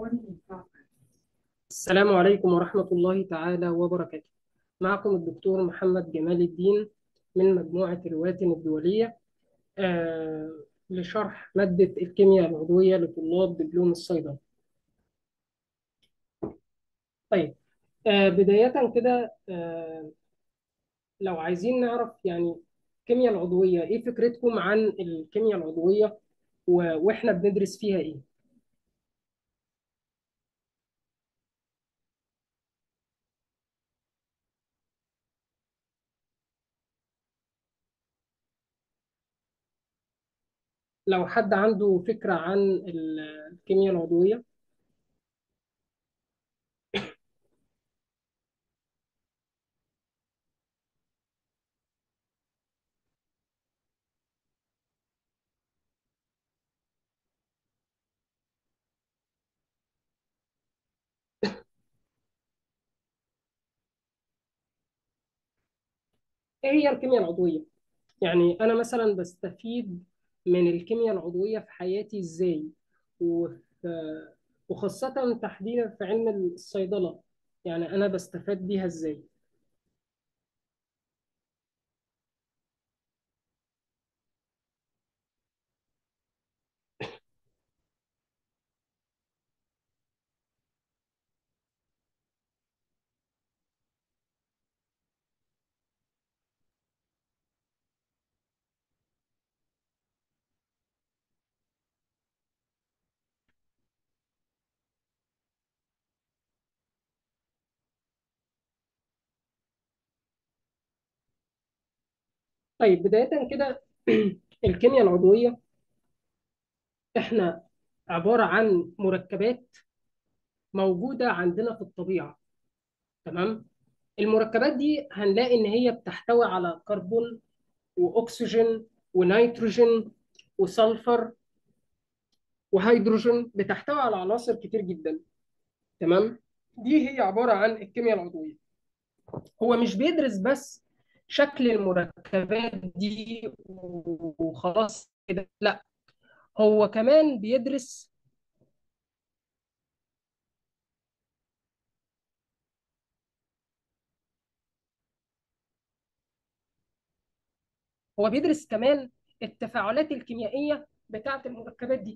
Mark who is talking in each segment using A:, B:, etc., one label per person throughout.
A: السلام عليكم ورحمة الله تعالى وبركاته معكم الدكتور محمد جمال الدين من مجموعة الواتن الدولية آه لشرح مادة الكيمياء العضوية لطلاب دبلوم الصيدلة طيب آه بداية كده آه لو عايزين نعرف يعني الكيمياء العضوية إيه فكرتكم عن الكيمياء العضوية و- وإحنا بندرس فيها إيه؟ لو حد عنده فكرة عن ال- الكيمياء العضوية إيه هي الكيمياء العضوية؟ يعني أنا مثلا بستفيد من الكيمياء العضوية في حياتي إزاي وف- وخاصة تحديدا في علم الصيدلة يعني أنا بستفاد بيها إزاي طيب بداية كده الكيمياء العضوية إحنا عبارة عن مركبات موجودة عندنا في الطبيعة تمام المركبات دي هنلاقي إن هي بتحتوي على كربون وأكسجين ونيتروجين وسلفر وهيدروجين بتحتوي على عناصر كتير جدا تمام دي هي عبارة عن الكيمياء العضوية هو مش بيدرس بس شكل المركبات دي وخلاص كده لا هو كمان بيدرس هو بيدرس كمان التفاعلات الكيميائية بتاعة المركبات دي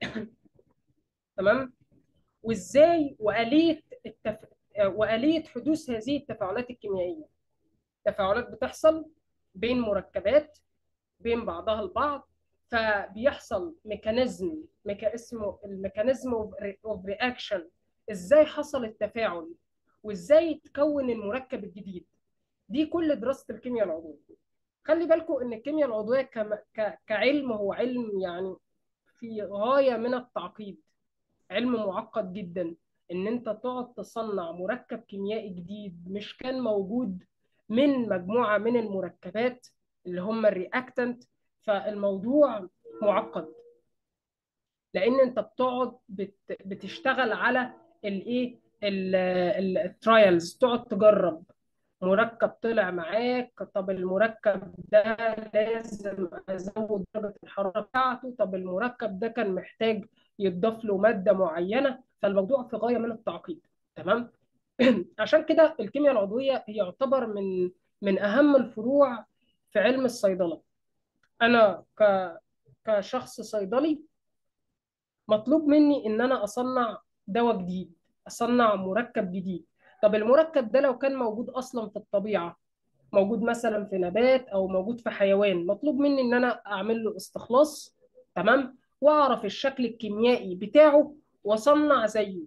A: تمام وازاي وآلية التف... وآلية حدوث هذه التفاعلات الكيميائية تفاعلات بتحصل بين مركبات بين بعضها البعض فبيحصل ميكانيزم ميكا اسمه الميكانيزم اوف رياكشن ازاي حصل التفاعل وازاي تكون المركب الجديد دي كل دراسة الكيمياء العضوية خلي بالكم ان الكيمياء العضوية كم... ك... كعلم هو علم يعني في غاية من التعقيد علم معقد جدا ان انت تقعد تصنع مركب كيميائي جديد مش كان موجود من مجموعة من المركبات اللي هم الرياكتنت فالموضوع معقد لان انت بتقعد بت... بتشتغل على الايه الترايلز تقعد تجرب مركب طلع معاك طب المركب ده لازم ازود درجة الحرارة بتاعته طب المركب ده كان محتاج يتضاف له مادة معينة فالموضوع في غاية من التعقيد تمام عشان كده الكيمياء العضوية هي يعتبر من من أهم الفروع في علم الصيدلة أنا ك كشخص صيدلي مطلوب مني إن أنا أصنع دواء جديد أصنع مركب جديد طب المركب ده لو كان موجود أصلا في الطبيعة موجود مثلا في نبات أو موجود في حيوان مطلوب مني إن أنا أعمل له استخلاص تمام وأعرف الشكل الكيميائي بتاعه وأصنع زيه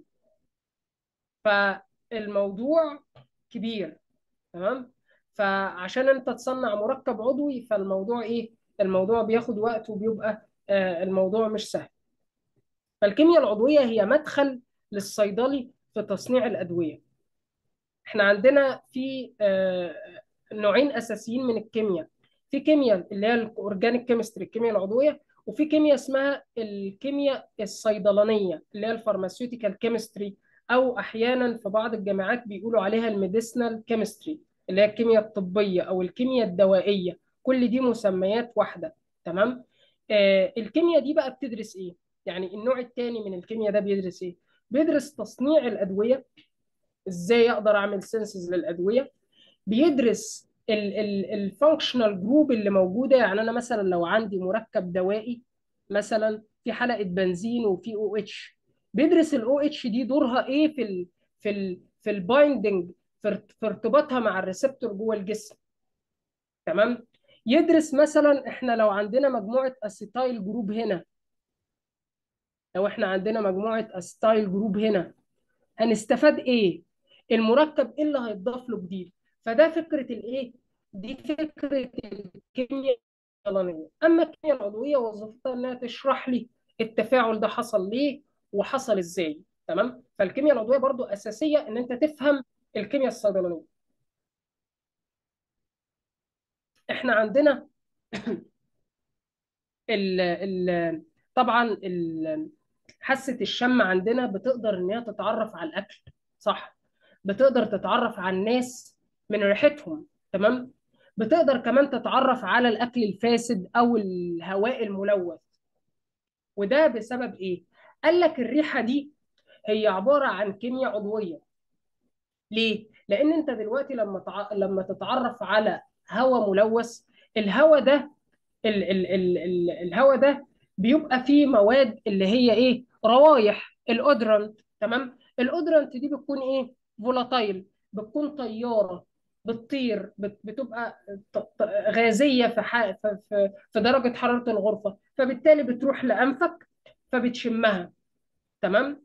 A: فالموضوع كبير تمام فعشان انت تصنع مركب عضوي فالموضوع ايه الموضوع بياخد وقت وبيبقى آه الموضوع مش سهل فالكيمياء العضوية هي مدخل للصيدلي في تصنيع الأدوية احنا عندنا في آه نوعين أساسيين من الكيمياء في كيمياء اللي هي الأورجانيك كيمستري الكيمياء العضوية وفي كيمياء اسمها الكيمياء الصيدلانية اللي هي الفارماسيوتيكال كيمستري أو أحيانا في بعض الجامعات بيقولوا عليها الميديسنال كيمستري اللي هي الكيمياء الطبية أو الكيمياء الدوائية كل دي مسميات واحدة تمام آه الكيمياء دي بقى بتدرس إيه؟ يعني النوع الثاني من الكيمياء ده بيدرس إيه؟ بيدرس تصنيع الادويه ازاي اقدر اعمل سينسز للادويه بيدرس الفانكشنال جروب اللي موجوده يعني انا مثلا لو عندي مركب دوائي مثلا في حلقه بنزين وفي او اتش بيدرس الاو اتش دي دورها ايه في ال في ال في البايندنج في ارتباطها مع الريسبتور جوه الجسم تمام يدرس مثلا احنا لو عندنا مجموعه اسيتايل جروب هنا لو احنا عندنا مجموعه اسيتايل جروب هنا هنستفاد ايه المركب ايه اللي هيتضاف له جديد فده فكره الايه دي فكره الكيمياء العضويه اما الكيمياء العضويه وظيفتها انها تشرح لي التفاعل ده حصل ليه وحصل ازاي تمام فالكيمياء العضويه برضو اساسيه ان انت تفهم الكيمياء الصيدلانيه احنا عندنا ال ال طبعا ال حاسه الشم عندنا بتقدر ان هي تتعرف على الاكل صح بتقدر تتعرف على الناس من ريحتهم تمام بتقدر كمان تتعرف على الاكل الفاسد او الهواء الملوث وده بسبب ايه قال لك الريحه دي هي عباره عن كيمياء عضويه ليه لان انت دلوقتي لما تع... لما تتعرف على هواء ملوث الهواء ده ال... ال... ال... ال... الهواء ده بيبقى فيه مواد اللي هي ايه روايح الاودرنت تمام الاودرنت دي بتكون ايه فولاتايل بتكون طياره بتطير بتبقى غازيه في ح... في في درجه حراره الغرفه فبالتالي بتروح لانفك فبتشمها تمام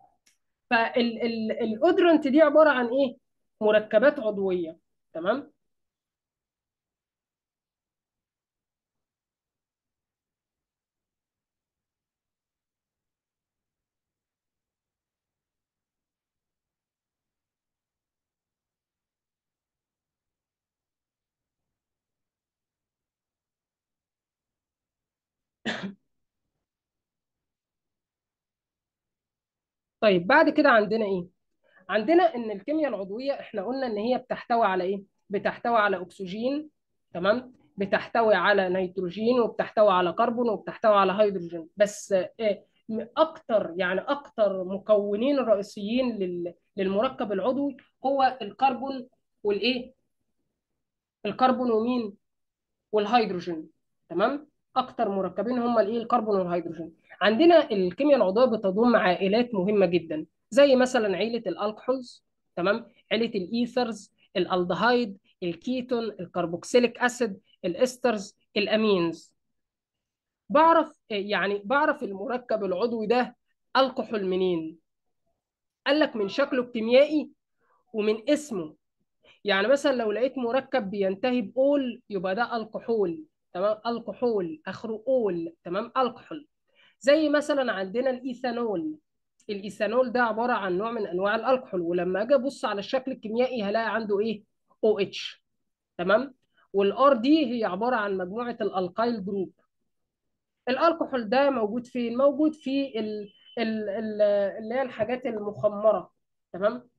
A: فالاودرنت دي عباره عن ايه مركبات عضويه تمام طيب بعد كده عندنا ايه عندنا ان الكيمياء العضويه احنا قلنا ان هي بتحتوي على ايه بتحتوي على اكسجين تمام بتحتوي على نيتروجين وبتحتوي على كربون وبتحتوي على هيدروجين بس إيه اكتر يعني اكتر مكونين رئيسيين لل- للمركب العضوي هو الكربون والايه الكربون ومين والهيدروجين تمام اكتر مركبين هم الايه الكربون والهيدروجين عندنا الكيمياء العضويه بتضم عائلات مهمه جدا زي مثلا عيله الالكحولز تمام عيله الايثرز الالدهايد الكيتون الكربوكسيليك اسيد الاسترز الامينز بعرف يعني بعرف المركب العضوي ده الكحول منين قال لك من شكله الكيميائي ومن اسمه يعني مثلا لو لقيت مركب بينتهي بأول يبقى ده الكحول تمام الكحول اخره اول تمام الكحول زي مثلا عندنا الايثانول الايثانول ده عباره عن نوع من انواع الالكحول ولما اجي ابص على الشكل الكيميائي هلاقي عنده ايه او اتش تمام والار دي هي عباره عن مجموعه الالكايل جروب الالكحول ده موجود فين موجود في ال ال ال اللي هي الحاجات المخمره تمام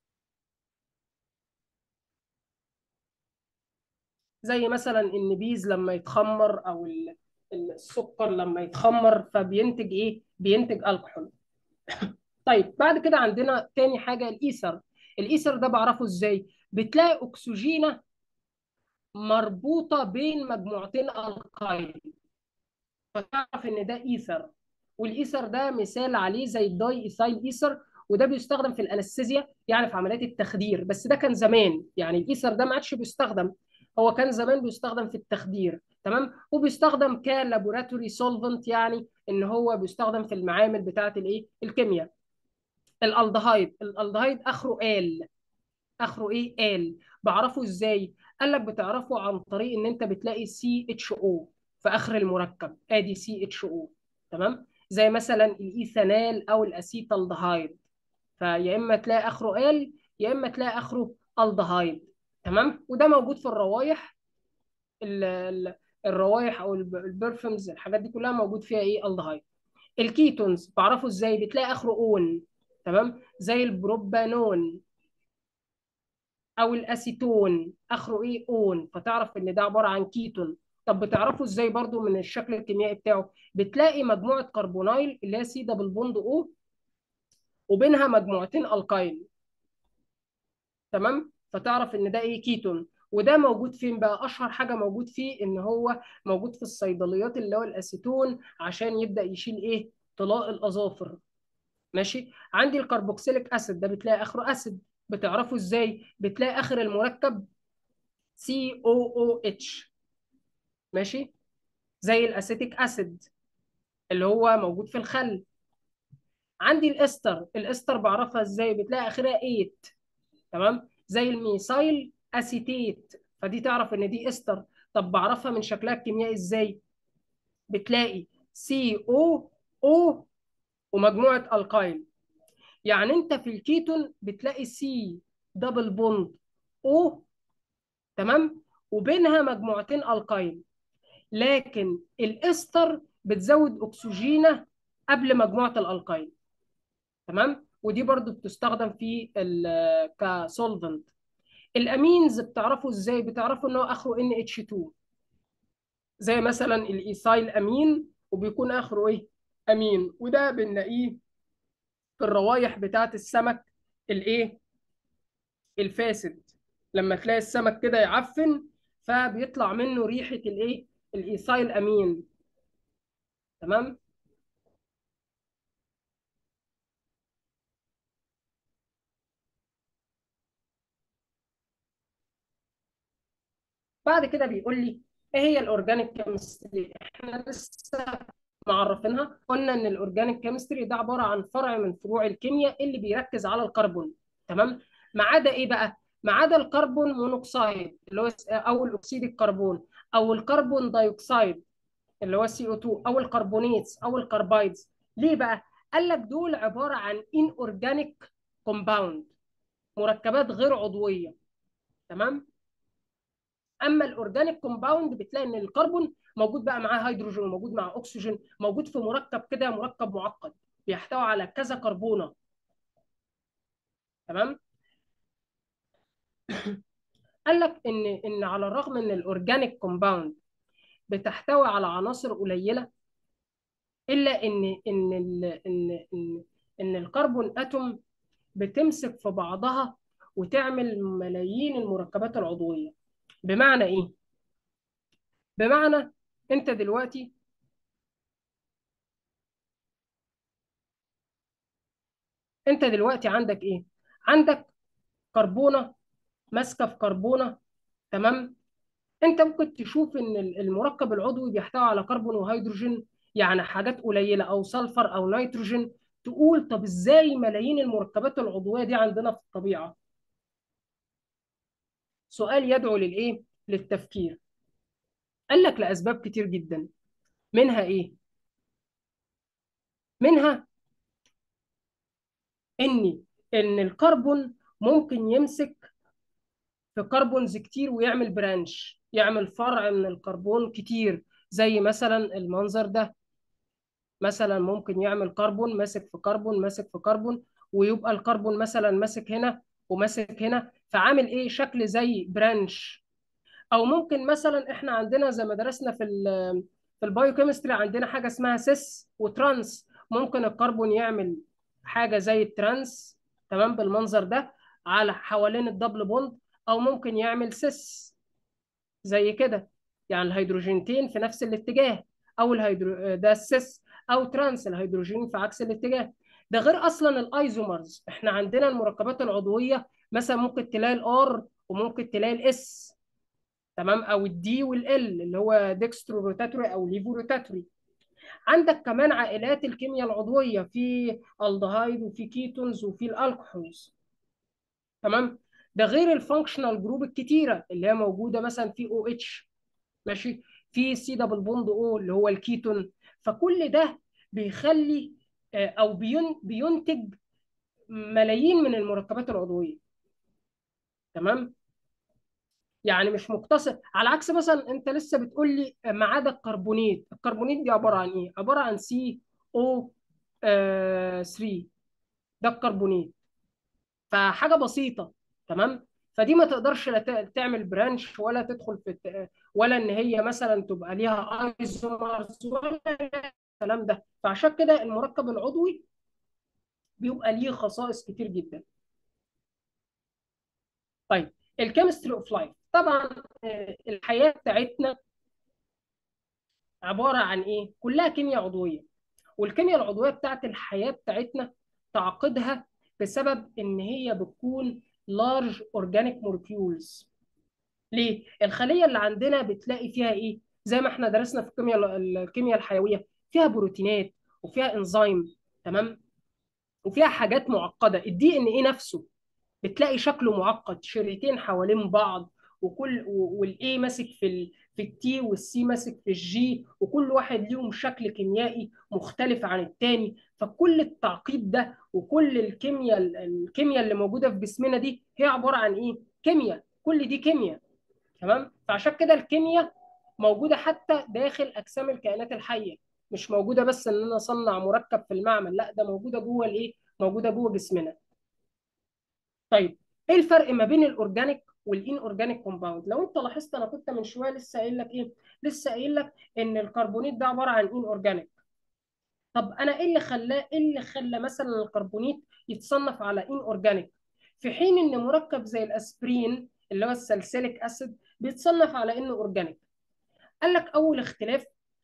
A: زي مثلا النبيذ لما يتخمر او ال- السكر لما يتخمر فبينتج ايه بينتج الكحول طيب بعد كده عندنا تاني حاجه الايثر الايثر ده بعرفه ازاي بتلاقي اكسجينه مربوطه بين مجموعتين القايل فتعرف ان ده ايثر والايثر ده مثال عليه زي الداي ايثايل ايثر وده بيستخدم في الانستيزيا يعني في عمليات التخدير بس ده كان زمان يعني الايثر ده ما عادش بيستخدم هو كان زمان بيستخدم في التخدير تمام وبيستخدم كلابوراتوري سولفنت يعني ان هو بيستخدم في المعامل بتاعه الايه الكيمياء الالدهايد الالدهايد اخره ال اخره ايه ال بعرفه ازاي قال لك بتعرفه عن طريق ان انت بتلاقي سي اتش او في اخر المركب ادي سي اتش او تمام زي مثلا الايثانال او الاسيتالدهايد فيا اما تلاقي اخره ال يا اما تلاقي اخره الدهايد تمام وده موجود في الروايح ال- ال- الروايح او الب- البرفيومز الحاجات دي كلها موجود فيها ايه الدهايد الكيتونز بعرفه ازاي بتلاقي اخره اون تمام زي البروبانون او الاسيتون اخره ايه اون فتعرف ان ده عباره عن كيتون طب بتعرفه ازاي برضو من الشكل الكيميائي بتاعه بتلاقي مجموعه كربونايل اللي هي سي دبل بوند او وبينها مجموعتين القايل تمام فتعرف ان ده ايه كيتون وده موجود فين بقى اشهر حاجه موجود فيه ان هو موجود في الصيدليات اللي هو الاسيتون عشان يبدا يشيل ايه طلاء الاظافر ماشي عندي الكربوكسيليك اسيد ده بتلاقي اخره اسيد بتعرفه ازاي بتلاقي اخر المركب سي او او اتش ماشي زي الاسيتيك اسيد اللي هو موجود في الخل عندي الاستر الاستر بعرفها ازاي بتلاقي اخرها 8 تمام زي الميثايل اسيتيت فدي تعرف ان دي استر طب بعرفها من شكلها الكيميائي ازاي بتلاقي سي او او ومجموعه القايل يعني انت في الكيتون بتلاقي سي دبل بوند او تمام وبينها مجموعتين القايل لكن الاستر بتزود اكسجينه قبل مجموعه الالقايل تمام ودي برضو بتستخدم في كسولفنت الامينز بتعرفوا ازاي بتعرفوا ان هو اخره ان اتش 2 زي مثلا الايثايل امين وبيكون اخره ايه امين وده بنلاقيه في الروايح بتاعه السمك الايه الفاسد لما تلاقي السمك كده يعفن فبيطلع منه ريحه الايه الايثايل امين تمام بعد كده بيقول لي ايه هي الاورجانيك كيمستري احنا لسه معرفينها قلنا ان الاورجانيك كيمستري ده عباره عن فرع من فروع الكيمياء اللي بيركز على الكربون تمام ما عدا ايه بقى ما عدا الكربون مونوكسيد اللي هو او الاكسيد الكربون او الكربون دايوكسيد اللي هو سي او 2 او الكربونيتس او الكربايدز ليه بقى قال لك دول عباره عن ان اورجانيك كومباوند مركبات غير عضويه تمام اما الاورجانيك كومباوند بتلاقي ان الكربون موجود بقى معاه هيدروجين وموجود مع اكسجين موجود في مركب كده مركب معقد بيحتوي على كذا كربونه تمام قال لك ان ان على الرغم ان الاورجانيك كومباوند بتحتوي على عناصر قليله الا ان ان ال ان ان ان الكربون اتوم بتمسك في بعضها وتعمل ملايين المركبات العضويه بمعنى ايه بمعنى انت دلوقتي انت دلوقتي عندك ايه عندك كربونه ماسكه في كربونه تمام انت ممكن تشوف ان المركب العضوي بيحتوي على كربون وهيدروجين يعني حاجات قليله او سلفر او نيتروجين تقول طب ازاي ملايين المركبات العضويه دي عندنا في الطبيعه سؤال يدعو للايه للتفكير قال لك لاسباب كتير جدا منها ايه منها ان ان الكربون ممكن يمسك في كربونز كتير ويعمل برانش يعمل فرع من الكربون كتير زي مثلا المنظر ده مثلا ممكن يعمل كربون ماسك في كربون ماسك في كربون ويبقى الكربون مثلا ماسك هنا وماسك هنا فعامل ايه شكل زي برانش او ممكن مثلا احنا عندنا زي ما درسنا في ال في البايوكيمستري عندنا حاجه اسمها سيس وترانس ممكن الكربون يعمل حاجه زي الترانس تمام بالمنظر ده على حوالين الدبل بوند او ممكن يعمل سيس زي كده يعني الهيدروجينتين في نفس الاتجاه او الهيدرو ده السيس او ترانس الهيدروجين في عكس الاتجاه ده غير اصلا الايزومرز احنا عندنا المركبات العضويه مثلا ممكن تلاقي الار وممكن تلاقي الاس تمام او الدي والال اللي هو ديكسترو روتاتوري او ليفو روتاتوري عندك كمان عائلات الكيمياء العضويه في الدهايد وفي كيتونز وفي الالكحولز تمام ده غير الفانكشنال جروب الكتيره اللي هي موجوده مثلا في او اتش ماشي في سي دبل بوند او اللي هو الكيتون فكل ده بيخلي او بينتج ملايين من المركبات العضويه تمام يعني مش مقتصر على عكس مثلا انت لسه بتقول لي ما عدا الكربونيت الكربونيت دي عباره عن ايه عباره عن سي او 3 ده الكربونيت فحاجه بسيطه تمام فدي ما تقدرش لا تعمل برانش ولا تدخل في ولا ان هي مثلا تبقى ليها ايزومرز ولا الكلام ده فعشان كده المركب العضوي بيبقى ليه خصائص كتير جدا طيب الكيمستري اوف لايف طبعا آه، الحياه بتاعتنا عباره عن ايه كلها كيمياء عضويه والكيمياء العضويه بتاعت الحياه بتاعتنا تعقدها بسبب ان هي بتكون لارج اورجانيك مولكيولز ليه الخليه اللي عندنا بتلاقي فيها ايه زي ما احنا درسنا في الكيمياء الكيمياء الحيويه فيها بروتينات وفيها انزيم تمام وفيها حاجات معقده الدي ان ايه نفسه بتلاقي شكله معقد شريطين حوالين بعض وكل والاي ماسك في ال في التي والسي ماسك في الجي وكل واحد ليهم شكل كيميائي مختلف عن التاني فكل التعقيد ده وكل الكيمياء الكيمياء اللي موجوده في جسمنا دي هي عباره عن ايه؟ كيمياء كل دي كيمياء تمام؟ فعشان كده الكيمياء موجوده حتى داخل اجسام الكائنات الحيه مش موجوده بس ان انا اصنع مركب في المعمل لا ده موجوده جوه الايه؟ موجوده جوه جسمنا طيب ايه الفرق ما بين الاورجانيك والان اورجانيك كومباوند لو انت لاحظت انا كنت من شويه لسه قايل لك ايه لسه قايل لك ان الكربونيت ده عباره عن ان اورجانيك طب انا ايه اللي خلاه ايه اللي خلى مثلا الكربونيت يتصنف على ان اورجانيك في حين ان مركب زي الاسبرين اللي هو السلسليك اسيد بيتصنف على انه اورجانيك قال لك اول اختلاف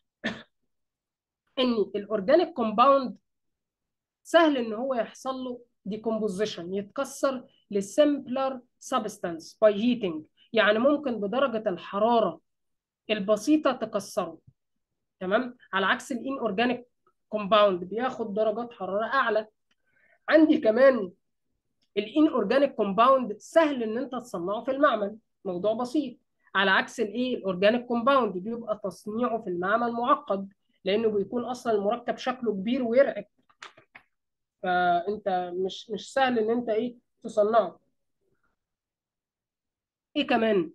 A: ان الاورجانيك كومباوند سهل ان هو يحصل له ديكومبوزيشن يتكسر لسمبلر سبستانس باي هيتنج يعني ممكن بدرجه الحراره البسيطه تكسره تمام على عكس الان اورجانيك كومباوند بياخد درجات حراره اعلى عندي كمان الان اورجانيك كومباوند سهل ان انت تصنعه في المعمل موضوع بسيط على عكس الايه الاورجانيك كومباوند بيبقى تصنيعه في المعمل معقد لانه بيكون اصلا المركب شكله كبير ويرعب فانت مش مش سهل ان انت ايه تصنعه ايه كمان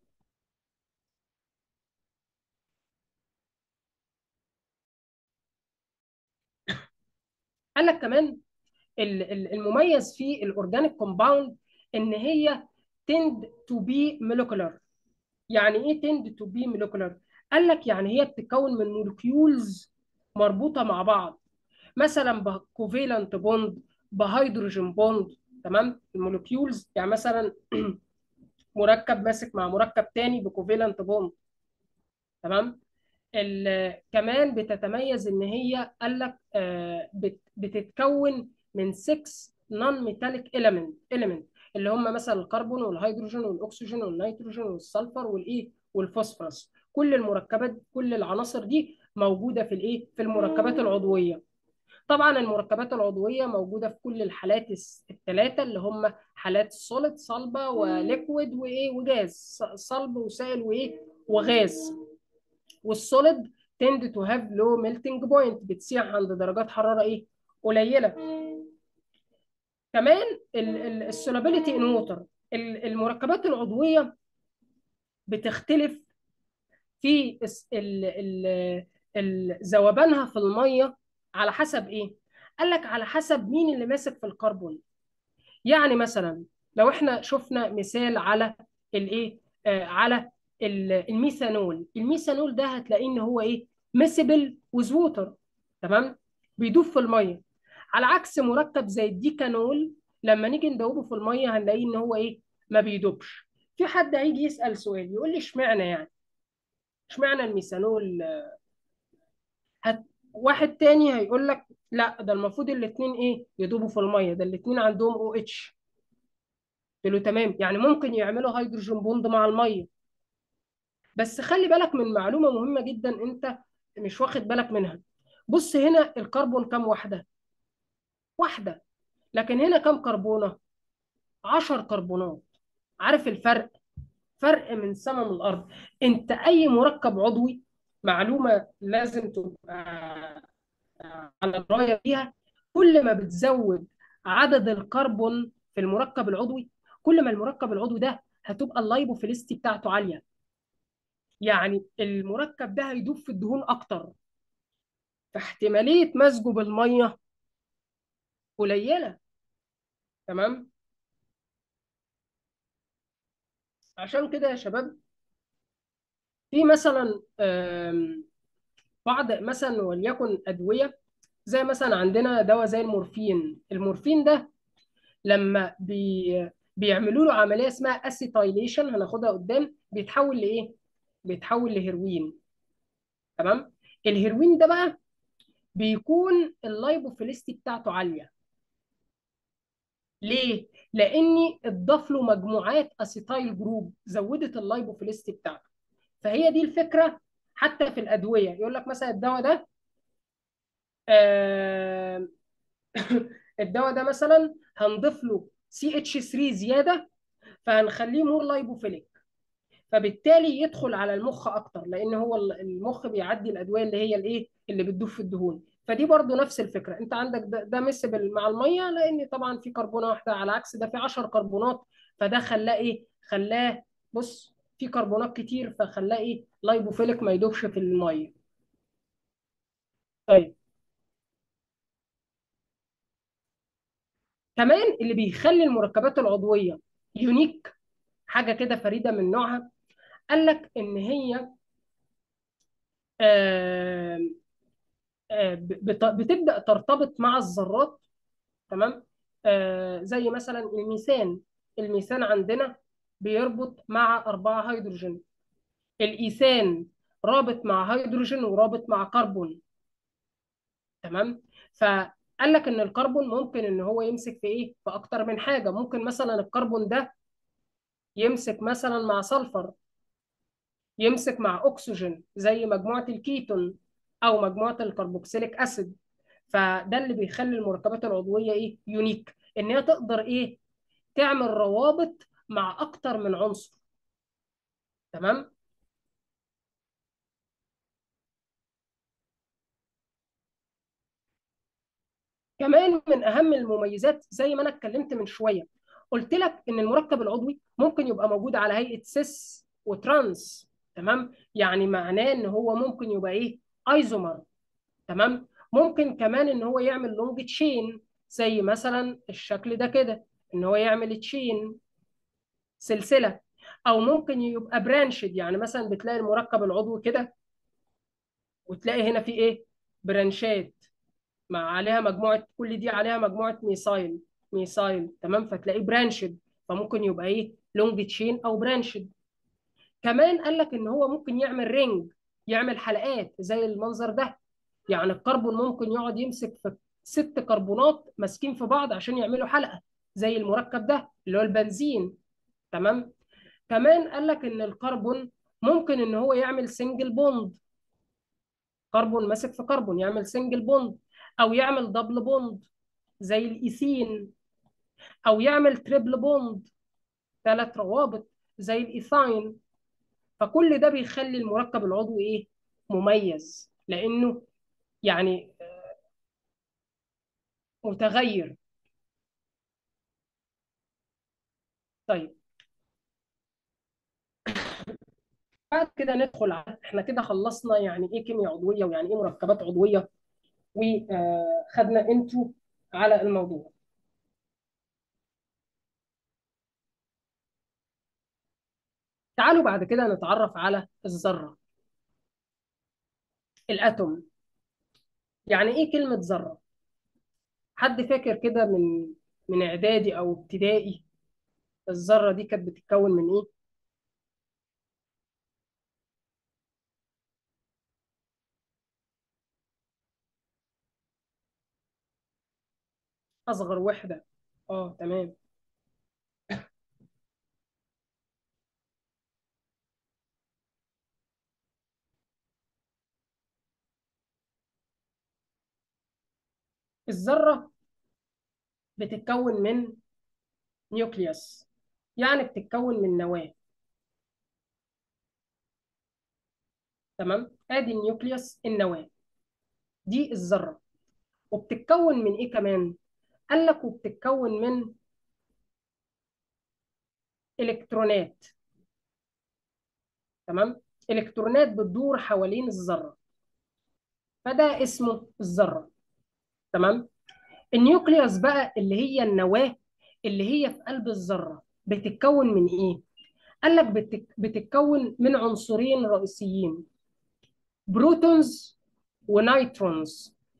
A: قال لك كمان المميز في الاورجانيك كومباوند ان هي tend to be molecular يعني ايه tend to be molecular قال لك يعني هي بتتكون من مولكيولز مربوطه مع بعض مثلا بكوفيلنت بوند بهيدروجين بوند تمام المولكيولز يعني مثلا مركب ماسك مع مركب تاني بكوفيلنت بوند تمام كمان بتتميز ان هي قال لك آه بتتكون من 6 نون ميتاليك element element اللي هم مثلا الكربون والهيدروجين والاكسجين والنيتروجين والسلفر والايه والفوسفورس كل المركبات كل العناصر دي موجوده في الايه في المركبات العضويه طبعا المركبات العضويه موجوده في كل الحالات الثلاثه اللي هم حالات سوليد صلبه وليكويد وايه وجاز صلب وسائل وايه وغاز والسوليد tend to have low melting point بتسيح عند درجات حراره ايه قليله كمان السولابيليتي ان ووتر المركبات العضويه بتختلف في ذوبانها في الميه على حسب ايه قال لك على حسب مين اللي ماسك في الكربون يعني مثلا لو احنا شفنا مثال على الايه آه على الميثانول الميثانول ده هتلاقيه ان هو ايه مسبل ويز ووتر تمام بيدوب في الميه على عكس مركب زي الديكانول لما نيجي ندوبه في الميه هنلاقيه ان هو ايه ما بيدوبش في حد هيجي يسال سؤال يقول لي اشمعنى يعني اشمعنى الميثانول هت... واحد تاني هيقول لك لا ده المفروض الاثنين ايه يدوبوا في الميه ده الاثنين عندهم او اتش قلت له تمام يعني ممكن يعملوا هيدروجين بوند مع الميه بس خلي بالك من معلومه مهمه جدا انت مش واخد بالك منها بص هنا الكربون كام واحده واحده لكن هنا كام كربونه 10 كربونات عارف الفرق فرق من سما من الارض انت اي مركب عضوي معلومه لازم تبقى على درايه بيها كل ما بتزود عدد الكربون في المركب العضوي كل ما المركب العضوي ده هتبقى اللايبوفيليستي بتاعته عاليه يعني المركب ده هيدوب في الدهون اكتر فاحتماليه مزجه بالميه قليله تمام عشان كده يا شباب في مثلا بعض مثلا وليكن ادويه زي مثلا عندنا دواء زي المورفين المورفين ده لما بي بيعملوا له عمليه اسمها اسيتايليشن هناخدها قدام بيتحول لايه بيتحول لهيروين تمام الهيروين ده بقى بيكون اللايبوفيليستي بتاعته عاليه ليه لاني اتضاف له مجموعات اسيتايل جروب زودت اللايبوفيليستي بتاعته فهي دي الفكره حتى في الادويه يقول لك مثلا الدواء ده آه الدواء ده مثلا هنضيف له سي اتش 3 زياده فهنخليه مور لايبوفيليك فبالتالي يدخل على المخ اكتر لان هو المخ بيعدي الادويه اللي هي الايه اللي بتدوب في الدهون فدي برضو نفس الفكره انت عندك ده, ده مسبل مع الميه لان طبعا في كربونه واحده على عكس ده في 10 كربونات فده خلاه ايه خلاه بص في كربونات كتير فخلاه ايه لايبوفيليك ما يدوبش في الميه طيب كمان اللي بيخلي المركبات العضويه يونيك حاجه كده فريده من نوعها قال لك ان هي آه آه بتبدا ترتبط مع الذرات تمام آه زي مثلا الميثان الميثان عندنا بيربط مع أربعة هيدروجين الإيثان رابط مع هيدروجين ورابط مع كربون تمام فقال لك ان الكربون ممكن ان هو يمسك في ايه في اكتر من حاجه ممكن مثلا الكربون ده يمسك مثلا مع سلفر يمسك مع اكسجين زي مجموعه الكيتون او مجموعه الكربوكسيليك اسيد فده اللي بيخلي المركبات العضويه ايه يونيك ان هي تقدر ايه تعمل روابط مع اكتر من عنصر تمام كمان من اهم المميزات زي ما انا اتكلمت من شويه قلت لك ان المركب العضوي ممكن يبقى موجود على هيئه سيس وترانس تمام يعني معناه ان هو ممكن يبقى ايه ايزومر تمام ممكن كمان ان هو يعمل لونج تشين زي مثلا الشكل ده كده ان هو يعمل تشين سلسله او ممكن يبقى برانشد يعني مثلا بتلاقي المركب العضوي كده وتلاقي هنا في ايه برانشات مع عليها مجموعه كل دي عليها مجموعه ميثايل ميثايل تمام فتلاقيه برانشد فممكن يبقى ايه لونج تشين او برانشد كمان قال لك ان هو ممكن يعمل رينج يعمل حلقات زي المنظر ده يعني الكربون ممكن يقعد يمسك في ست كربونات ماسكين في بعض عشان يعملوا حلقه زي المركب ده اللي هو البنزين تمام كمان قال لك ان الكربون ممكن ان هو يعمل سنجل بوند كربون ماسك في كربون يعمل سنجل بوند او يعمل دبل بوند زي الايثين او يعمل تريبل بوند ثلاث روابط زي الايثاين فكل ده بيخلي المركب العضوي ايه مميز لانه يعني متغير طيب بعد كده ندخل على احنا كده خلصنا يعني ايه كيمياء عضويه ويعني ايه مركبات عضويه وخدنا انتو على الموضوع تعالوا بعد كده نتعرف على الذره الاتوم يعني ايه كلمه ذره حد فاكر كده من من اعدادي او ابتدائي الذره دي كانت بتتكون من ايه اصغر وحده اه تمام الذره بتتكون من نيوكليوس يعني بتتكون من نواه تمام ادي النيوكليوس النواه دي الذره وبتتكون من ايه كمان قال لك وبتتكون من الكترونات تمام الكترونات بتدور حوالين الذره فده اسمه الذره تمام النيوكليوس بقى اللي هي النواه اللي هي في قلب الذره بتتكون من ايه قال لك بتك... بتتكون من عنصرين رئيسيين بروتونز ونيترونز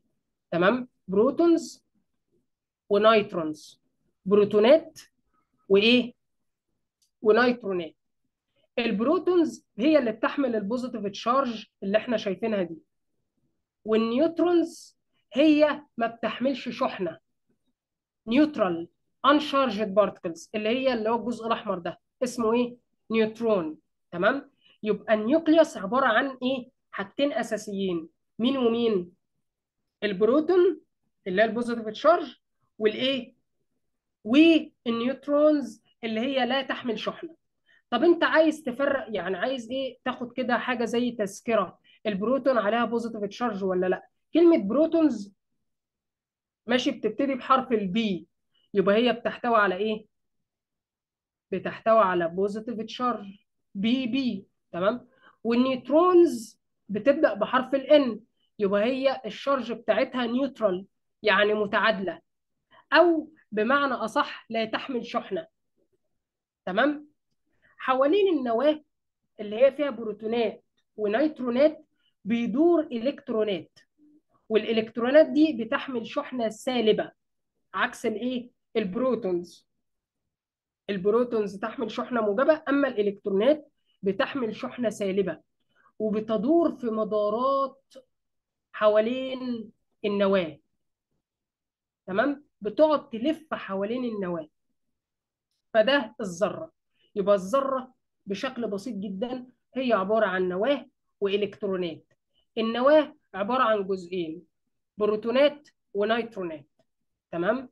A: تمام بروتونز ونيترونز بروتونات وايه ونيترونات البروتونز هي اللي بتحمل البوزيتيف تشارج اللي احنا شايفينها دي والنيوترونز هي ما بتحملش شحنه نيوترال uncharged particles اللي هي اللي هو الجزء الاحمر ده اسمه ايه نيوترون تمام يبقى النيوكليوس عباره عن ايه حاجتين اساسيين مين ومين البروتون اللي هي البوزيتيف تشارج والايه والنيوترونز اللي هي لا تحمل شحنه طب انت عايز تفرق يعني عايز ايه تاخد كده حاجه زي تذكره البروتون عليها بوزيتيف تشارج ولا لا كلمه بروتونز ماشي بتبتدي بحرف البي يبقى هي بتحتوي على ايه بتحتوي على بوزيتيف تشارج بي بي تمام والنيوترونز بتبدا بحرف الان يبقى هي الشارج بتاعتها نيوترال يعني متعادله او بمعنى اصح لا تحمل شحنه تمام حوالين النواه اللي هي فيها بروتونات ونيترونات بيدور الكترونات والالكترونات دي بتحمل شحنه سالبه عكس الايه البروتونز البروتونز تحمل شحنه موجبه اما الالكترونات بتحمل شحنه سالبه وبتدور في مدارات حوالين النواه تمام بتقعد تلف حوالين النواه فده الذره يبقى الذره بشكل بسيط جدا هي عباره عن نواه والكترونات النواه عباره عن جزئين بروتونات ونيترونات تمام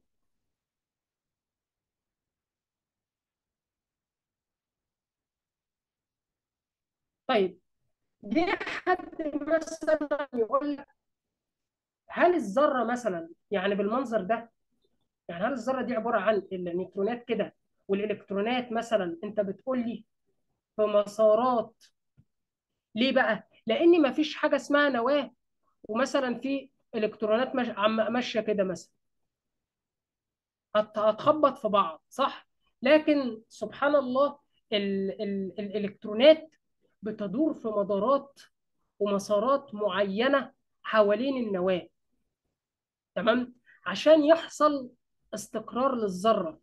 A: طيب ليه حد مثلا يقول لك هل الذره مثلا يعني بالمنظر ده يعني هل الذره دي عباره عن النيوترونات كده والالكترونات مثلا انت بتقول لي في مسارات ليه بقى؟ لان ما فيش حاجه اسمها نواه ومثلا في الكترونات مش... عم- ماشيه كده مثلا هت- هتخبط في بعض صح؟ لكن سبحان الله ال... ال... الالكترونات بتدور في مدارات ومسارات معينه حوالين النواه تمام؟ عشان يحصل استقرار للذره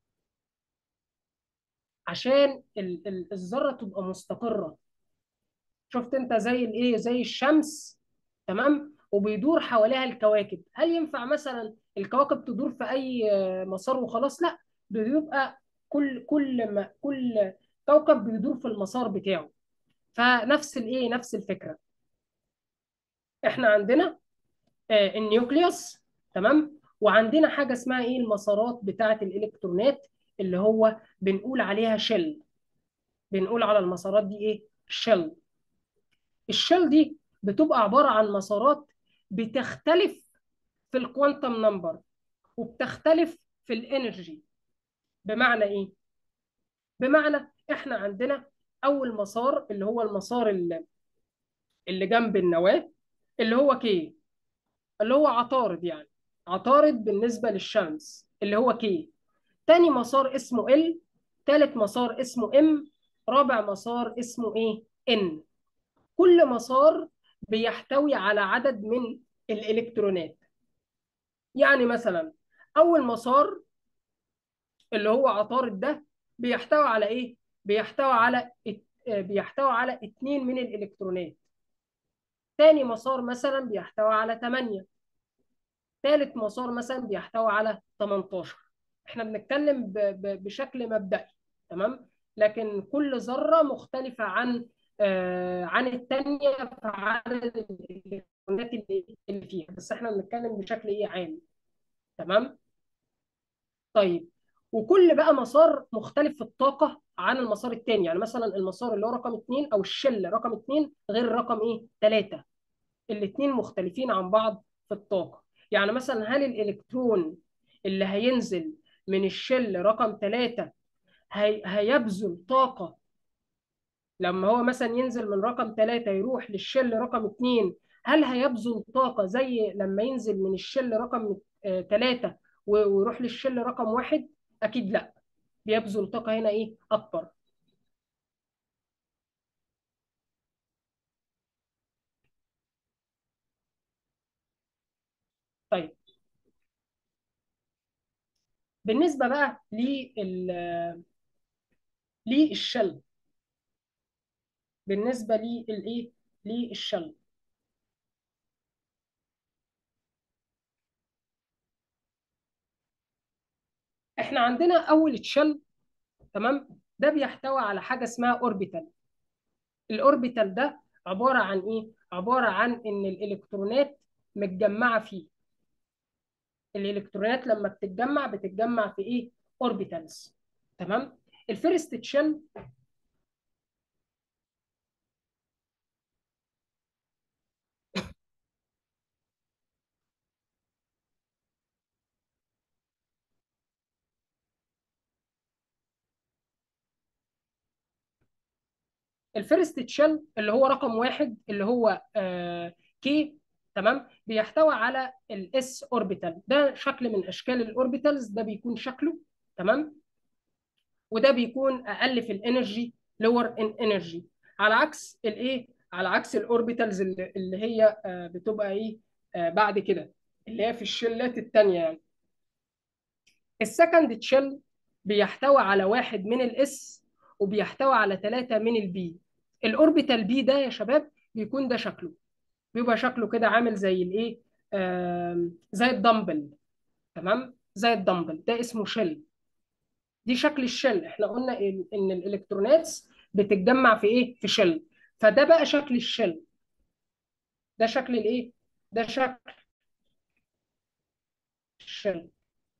A: عشان ال- ال- الذره تبقى مستقره شفت انت زي الايه زي الشمس تمام وبيدور حواليها الكواكب هل ينفع مثلا الكواكب تدور في اي آه، مسار وخلاص لا بيبقى كل كل ما كل كوكب بيدور في المسار بتاعه فنفس الايه نفس الفكره احنا عندنا آه، النيوكليوس تمام وعندنا حاجه اسمها ايه المسارات بتاعه الالكترونات اللي هو بنقول عليها شل بنقول على المسارات دي ايه شل الشل دي بتبقى عبارة عن مسارات بتختلف في الكوانتم نمبر وبتختلف في الانرجي بمعنى ايه؟ بمعنى احنا عندنا اول مسار اللي هو المسار اللي, اللي جنب النواة اللي هو كي اللي هو عطارد يعني عطارد بالنسبة للشمس اللي هو كي تاني مسار اسمه ال تالت مسار اسمه ام رابع مسار اسمه ايه؟ ان كل مسار بيحتوي على عدد من الالكترونات يعني مثلا اول مسار اللي هو عطارد ده بيحتوي على ايه بيحتوي على ات- آه، بيحتوي على اتنين من الالكترونات تاني مسار مثلا بيحتوي على 8 تالت مسار مثلا بيحتوي على 18 احنا بنتكلم ب- ب- بشكل مبدئي تمام لكن كل ذرة مختلفة عن آه عن التانية في عدد الالكترونات اللي اللي فيها بس احنا بنتكلم بشكل ايه عام تمام طيب وكل بقى مسار مختلف في الطاقة عن المسار التاني يعني مثلا المسار اللي هو رقم اتنين او الشل رقم اتنين غير رقم ايه تلاتة الاتنين مختلفين عن بعض في الطاقة يعني مثلا هل الالكترون اللي هينزل من الشل رقم تلاتة هي... هيبذل طاقة لما هو مثلا ينزل من رقم تلاتة يروح للشل رقم اتنين هل هيبذل طاقة زي لما ينزل من الشل رقم آه، تلاتة و- ويروح للشل رقم واحد؟ أكيد لا بيبذل طاقة هنا إيه؟ أكبر طيب بالنسبه بقى لل للشل بالنسبه للايه للشل احنا عندنا اول تشل تمام ده بيحتوي على حاجه اسمها اوربيتال الاوربيتال ده عباره عن ايه عباره عن ان الالكترونات متجمعه فيه الالكترونات لما بتتجمع بتتجمع في ايه اوربيتالز تمام الفيرست تشيل الفيرست تشيل اللي هو رقم واحد اللي هو آه كي تمام بيحتوي على الاس اوربيتال ده شكل من اشكال الاوربيتالز ده بيكون شكله تمام وده بيكون اقل في الانرجي لور ان انرجي على عكس الايه على عكس الاوربيتالز اللي, اللي هي آه بتبقى ايه آه بعد كده اللي هي في الشلات الثانيه يعني السكند تشيل بيحتوي على واحد من الاس وبيحتوي على ثلاثة من البي الاوربيتال بي ده يا شباب بيكون ده شكله بيبقى شكله كده عامل زي الايه آه زي الدمبل تمام زي الدمبل ده اسمه شيل دي شكل الشل احنا قلنا ان, إن الالكترونات بتتجمع في ايه في شل فده بقى شكل الشل ده شكل الايه ده شكل الشل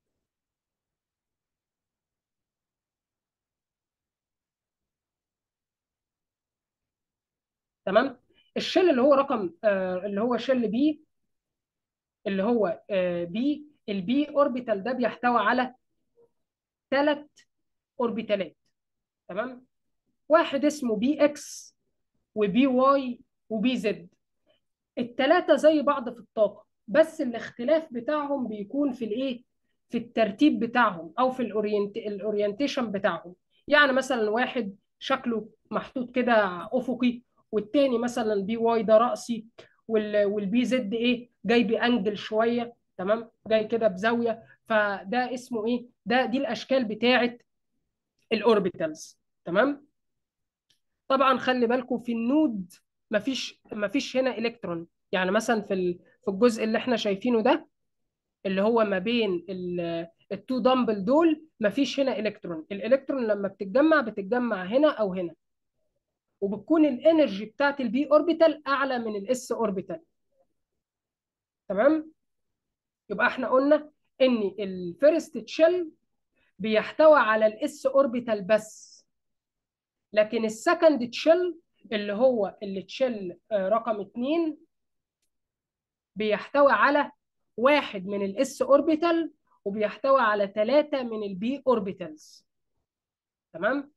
A: تمام الشل اللي هو رقم آه اللي هو شل بي اللي هو آه بي البي اوربيتال ده بيحتوي على ثلاث اوربيتالات تمام واحد اسمه بي اكس وبي واي وبي زد الثلاثه زي بعض في الطاقه بس الاختلاف بتاعهم بيكون في الايه في الترتيب بتاعهم او في الاورينت الاورينتيشن بتاعهم يعني مثلا واحد شكله محطوط كده افقي والتاني مثلا بي واي ده راسي والبي زد ايه جاي بانجل شويه تمام جاي كده بزاويه فده اسمه ايه ده دي الاشكال بتاعه الاوربيتالز تمام طبعا خلي بالكم في النود مفيش مفيش هنا الكترون يعني مثلا في في الجزء اللي احنا شايفينه ده اللي هو ما بين التو دمبل دول مفيش هنا الكترون الالكترون لما بتتجمع بتتجمع هنا او هنا وبتكون الانرجي بتاعت البي اوربيتال اعلى من الاس اوربيتال تمام يبقى احنا قلنا ان الفيرست تشيل بيحتوي على الاس اوربيتال بس لكن السكند تشيل اللي هو اللي تشيل رقم 2 بيحتوي على واحد من الاس اوربيتال وبيحتوي على ثلاثة من البي اوربيتالز تمام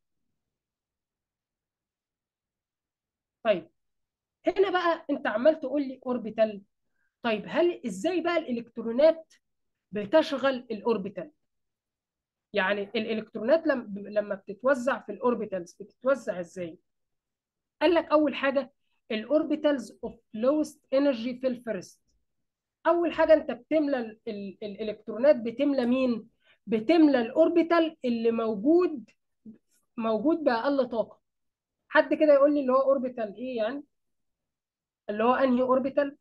A: طيب هنا بقى انت عمال تقول لي اوربيتال طيب هل ازاي بقى الالكترونات بتشغل الاوربيتال يعني الالكترونات لما لما بتتوزع في الاوربيتالز بتتوزع ازاي قال لك اول حاجه الاوربيتالز اوف لوست انرجي في الفيرست اول حاجه انت بتملى ال ال الالكترونات بتملى مين بتملى الاوربيتال اللي موجود موجود باقل طاقه حد كده يقول لي اللي هو اوربيتال ايه يعني اللي هو انهي اوربيتال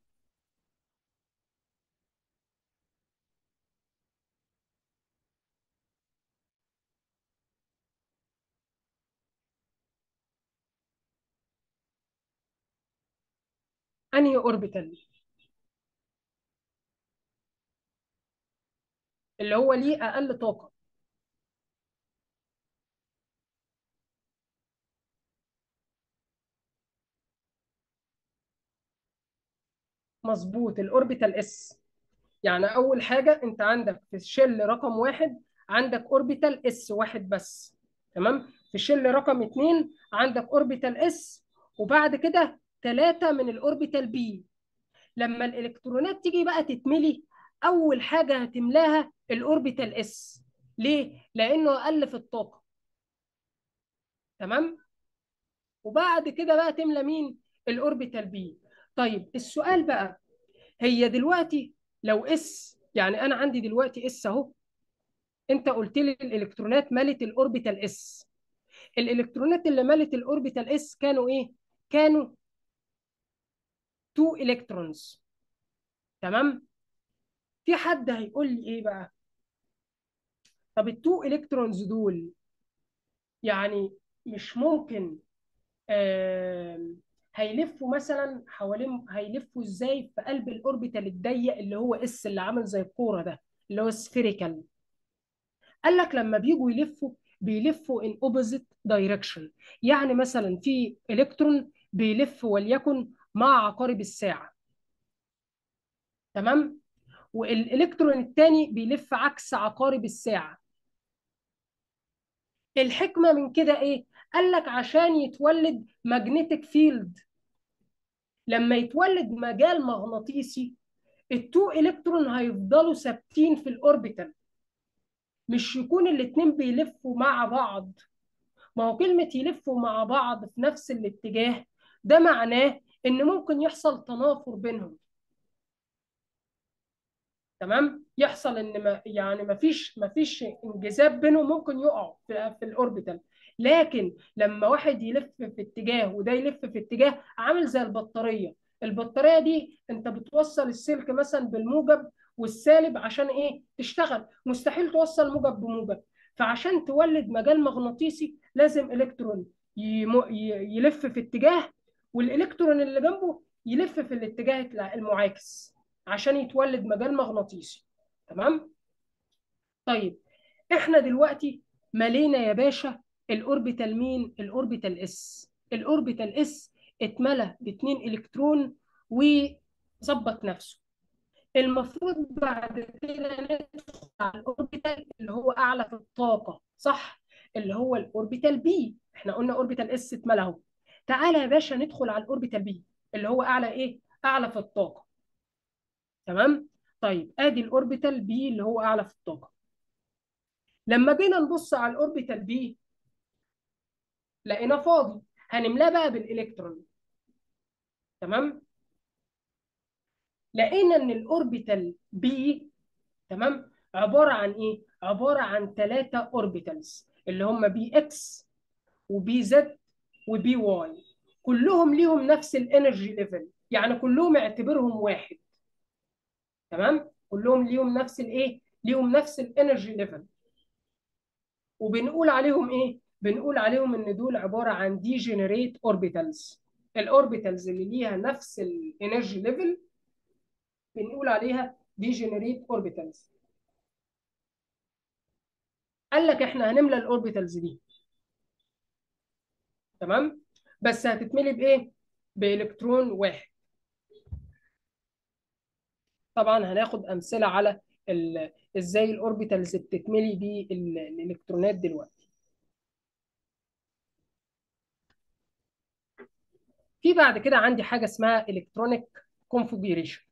A: انهي اوربيتال اللي هو ليه اقل طاقه مظبوط الاوربيتال اس يعني اول حاجه انت عندك في الشل رقم واحد عندك اوربيتال اس واحد بس تمام في الشل رقم اتنين عندك اوربيتال اس وبعد كده ثلاثه من الاوربيتال بي لما الالكترونات تيجي بقى تتملي اول حاجه هتملاها الاوربيتال اس ليه لانه اقل في الطاقه تمام وبعد كده بقى تملى مين الاوربيتال بي طيب السؤال بقى هي دلوقتي لو اس يعني انا عندي دلوقتي اس اهو انت قلت لي الالكترونات مالت الاوربيتال اس الالكترونات اللي مالت الاوربيتال اس كانوا ايه كانوا 2 الكترونز تمام في حد هيقول لي ايه بقى طب التو الكترونز دول يعني مش ممكن آه هيلفوا مثلا حوالين هيلفوا ازاي في قلب الاوربيتال الضيق اللي هو اس اللي عامل زي الكوره ده اللي هو سفيريكال قال لك لما بيجوا يلفوا بيلفوا in opposite direction يعني مثلا في الكترون بيلف وليكن مع عقارب الساعه تمام والالكترون الثاني بيلف عكس عقارب الساعه الحكمه من كده ايه قال لك عشان يتولد ماجنتيك فيلد لما يتولد مجال مغناطيسي التو الكترون هيفضلوا ثابتين في الاوربيتال مش يكون الاثنين بيلفوا مع بعض ما هو كلمة يلفوا مع بعض في نفس الاتجاه ده معناه ان ممكن يحصل تنافر بينهم تمام يحصل ان ما يعني ما فيش ما فيش انجذاب بينهم ممكن يقعوا في, في الاوربيتال لكن لما واحد يلف في اتجاه وده يلف في اتجاه عامل زي البطاريه البطاريه دي انت بتوصل السلك مثلا بالموجب والسالب عشان ايه تشتغل مستحيل توصل موجب بموجب فعشان تولد مجال مغناطيسي لازم الكترون يلف في اتجاه والالكترون اللي جنبه يلف في الاتجاه المعاكس عشان يتولد مجال مغناطيسي تمام طيب احنا دلوقتي ملينا يا باشا الاوربيتال مين الاوربيتال اس الاوربيتال اس اتملى باثنين الكترون وظبط نفسه المفروض بعد كده ندخل على الاوربيتال اللي هو اعلى في الطاقه صح اللي هو الاوربيتال بي احنا قلنا اوربيتال اس اتملى اهو تعالى يا باشا ندخل على الاوربيتال بي اللي هو اعلى ايه اعلى في الطاقه تمام طيب ادي الاوربيتال بي اللي هو اعلى في الطاقه لما جينا نبص على الاوربيتال بي لقينا فاضي هنملاه بقى بالالكترون تمام لقينا ان الاوربيتال بي تمام عباره عن ايه عباره عن ثلاثه اوربيتالز اللي هم بي اكس وبي زد وبي واي كلهم ليهم نفس الانرجي ليفل يعني كلهم اعتبرهم واحد تمام كلهم ليهم نفس الايه ليهم نفس الانرجي ليفل وبنقول عليهم ايه بنقول عليهم ان دول عباره عن دي جنريت اوربيتالز الاوربيتالز اللي ليها نفس الانرجي ليفل بنقول عليها دي جنريت اوربيتالز قال لك احنا هنملى الاوربيتالز دي تمام بس هتتملي بايه بالكترون واحد طبعا هناخد امثله على ازاي الاوربيتالز بتتملي بالالكترونات دلوقتي في بعد كده عندي حاجه اسمها الكترونيك كونفيجريشن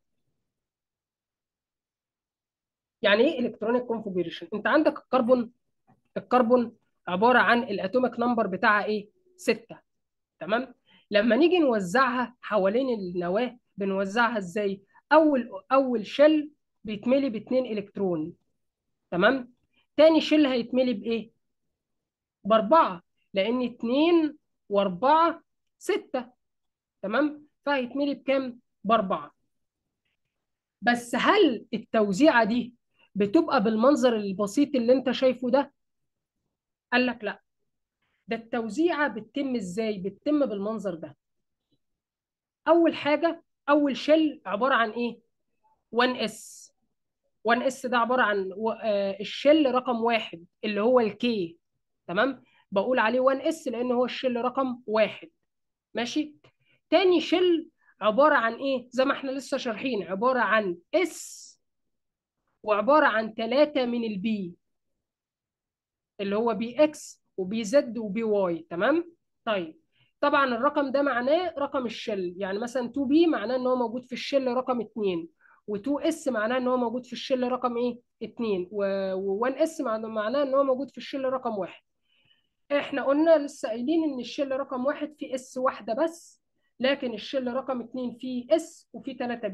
A: يعني ايه الكترونيك كونفيجريشن انت عندك الكربون الكربون عباره عن الاتوميك نمبر بتاعها ايه 6 تمام لما نيجي نوزعها حوالين النواه بنوزعها ازاي اول اول شل بيتملي باثنين الكترون تمام تاني شل هيتملي بايه باربعه لان اتنين واربعه سته تمام فهيتملي بكام باربعه بس هل التوزيعه دي بتبقى بالمنظر البسيط اللي انت شايفه ده قال لك لا ده التوزيعه بتتم ازاي بتتم بالمنظر ده اول حاجه اول شل عباره عن ايه 1 اس 1 اس ده عباره عن الشل رقم واحد اللي هو الكي تمام بقول عليه 1 اس لان هو الشل رقم واحد ماشي تاني شل عباره عن ايه زي ما احنا لسه شارحين عباره عن اس وعباره عن ثلاثه من البي اللي هو بي اكس وبي زد وبي واي تمام طيب طبعا الرقم ده معناه رقم الشل يعني مثلا 2 بي معناه ان هو موجود في الشل رقم 2 و2 اس معناه ان هو موجود في الشل رقم ايه 2 و1 اس معناه ان هو موجود في الشل رقم 1 احنا قلنا لسه قايلين ان الشل رقم 1 فيه اس واحده بس لكن الشل رقم 2 فيه اس وفيه 3 بي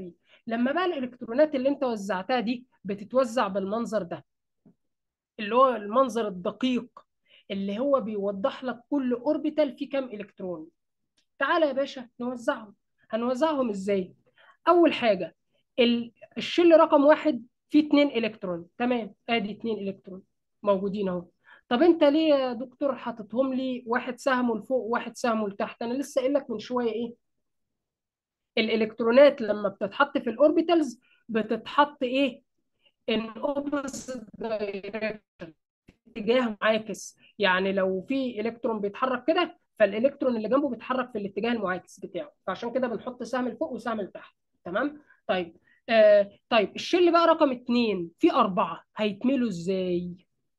A: لما بقى الالكترونات اللي انت وزعتها دي بتتوزع بالمنظر ده اللي هو المنظر الدقيق اللي هو بيوضح لك كل اوربيتال فيه كام الكترون تعالى يا باشا نوزعهم هنوزعهم ازاي اول حاجه ال- الشل رقم واحد فيه اتنين الكترون تمام ادي اتنين الكترون موجودين اهو طب انت ليه يا دكتور حاططهم لي واحد سهمه لفوق وواحد سهمه لتحت انا لسه قايل لك من شويه ايه الالكترونات لما بتتحط في الاوربيتالز بتتحط ايه ان اوبوزيت دايركشن اتجاه معاكس يعني لو في الكترون بيتحرك كده فالالكترون اللي جنبه بيتحرك في الاتجاه المعاكس بتاعه فعشان كده بنحط سهم لفوق وسهم لتحت تمام طيب آه طيب الشل بقى رقم اتنين في أربعة هيتملوا ازاي؟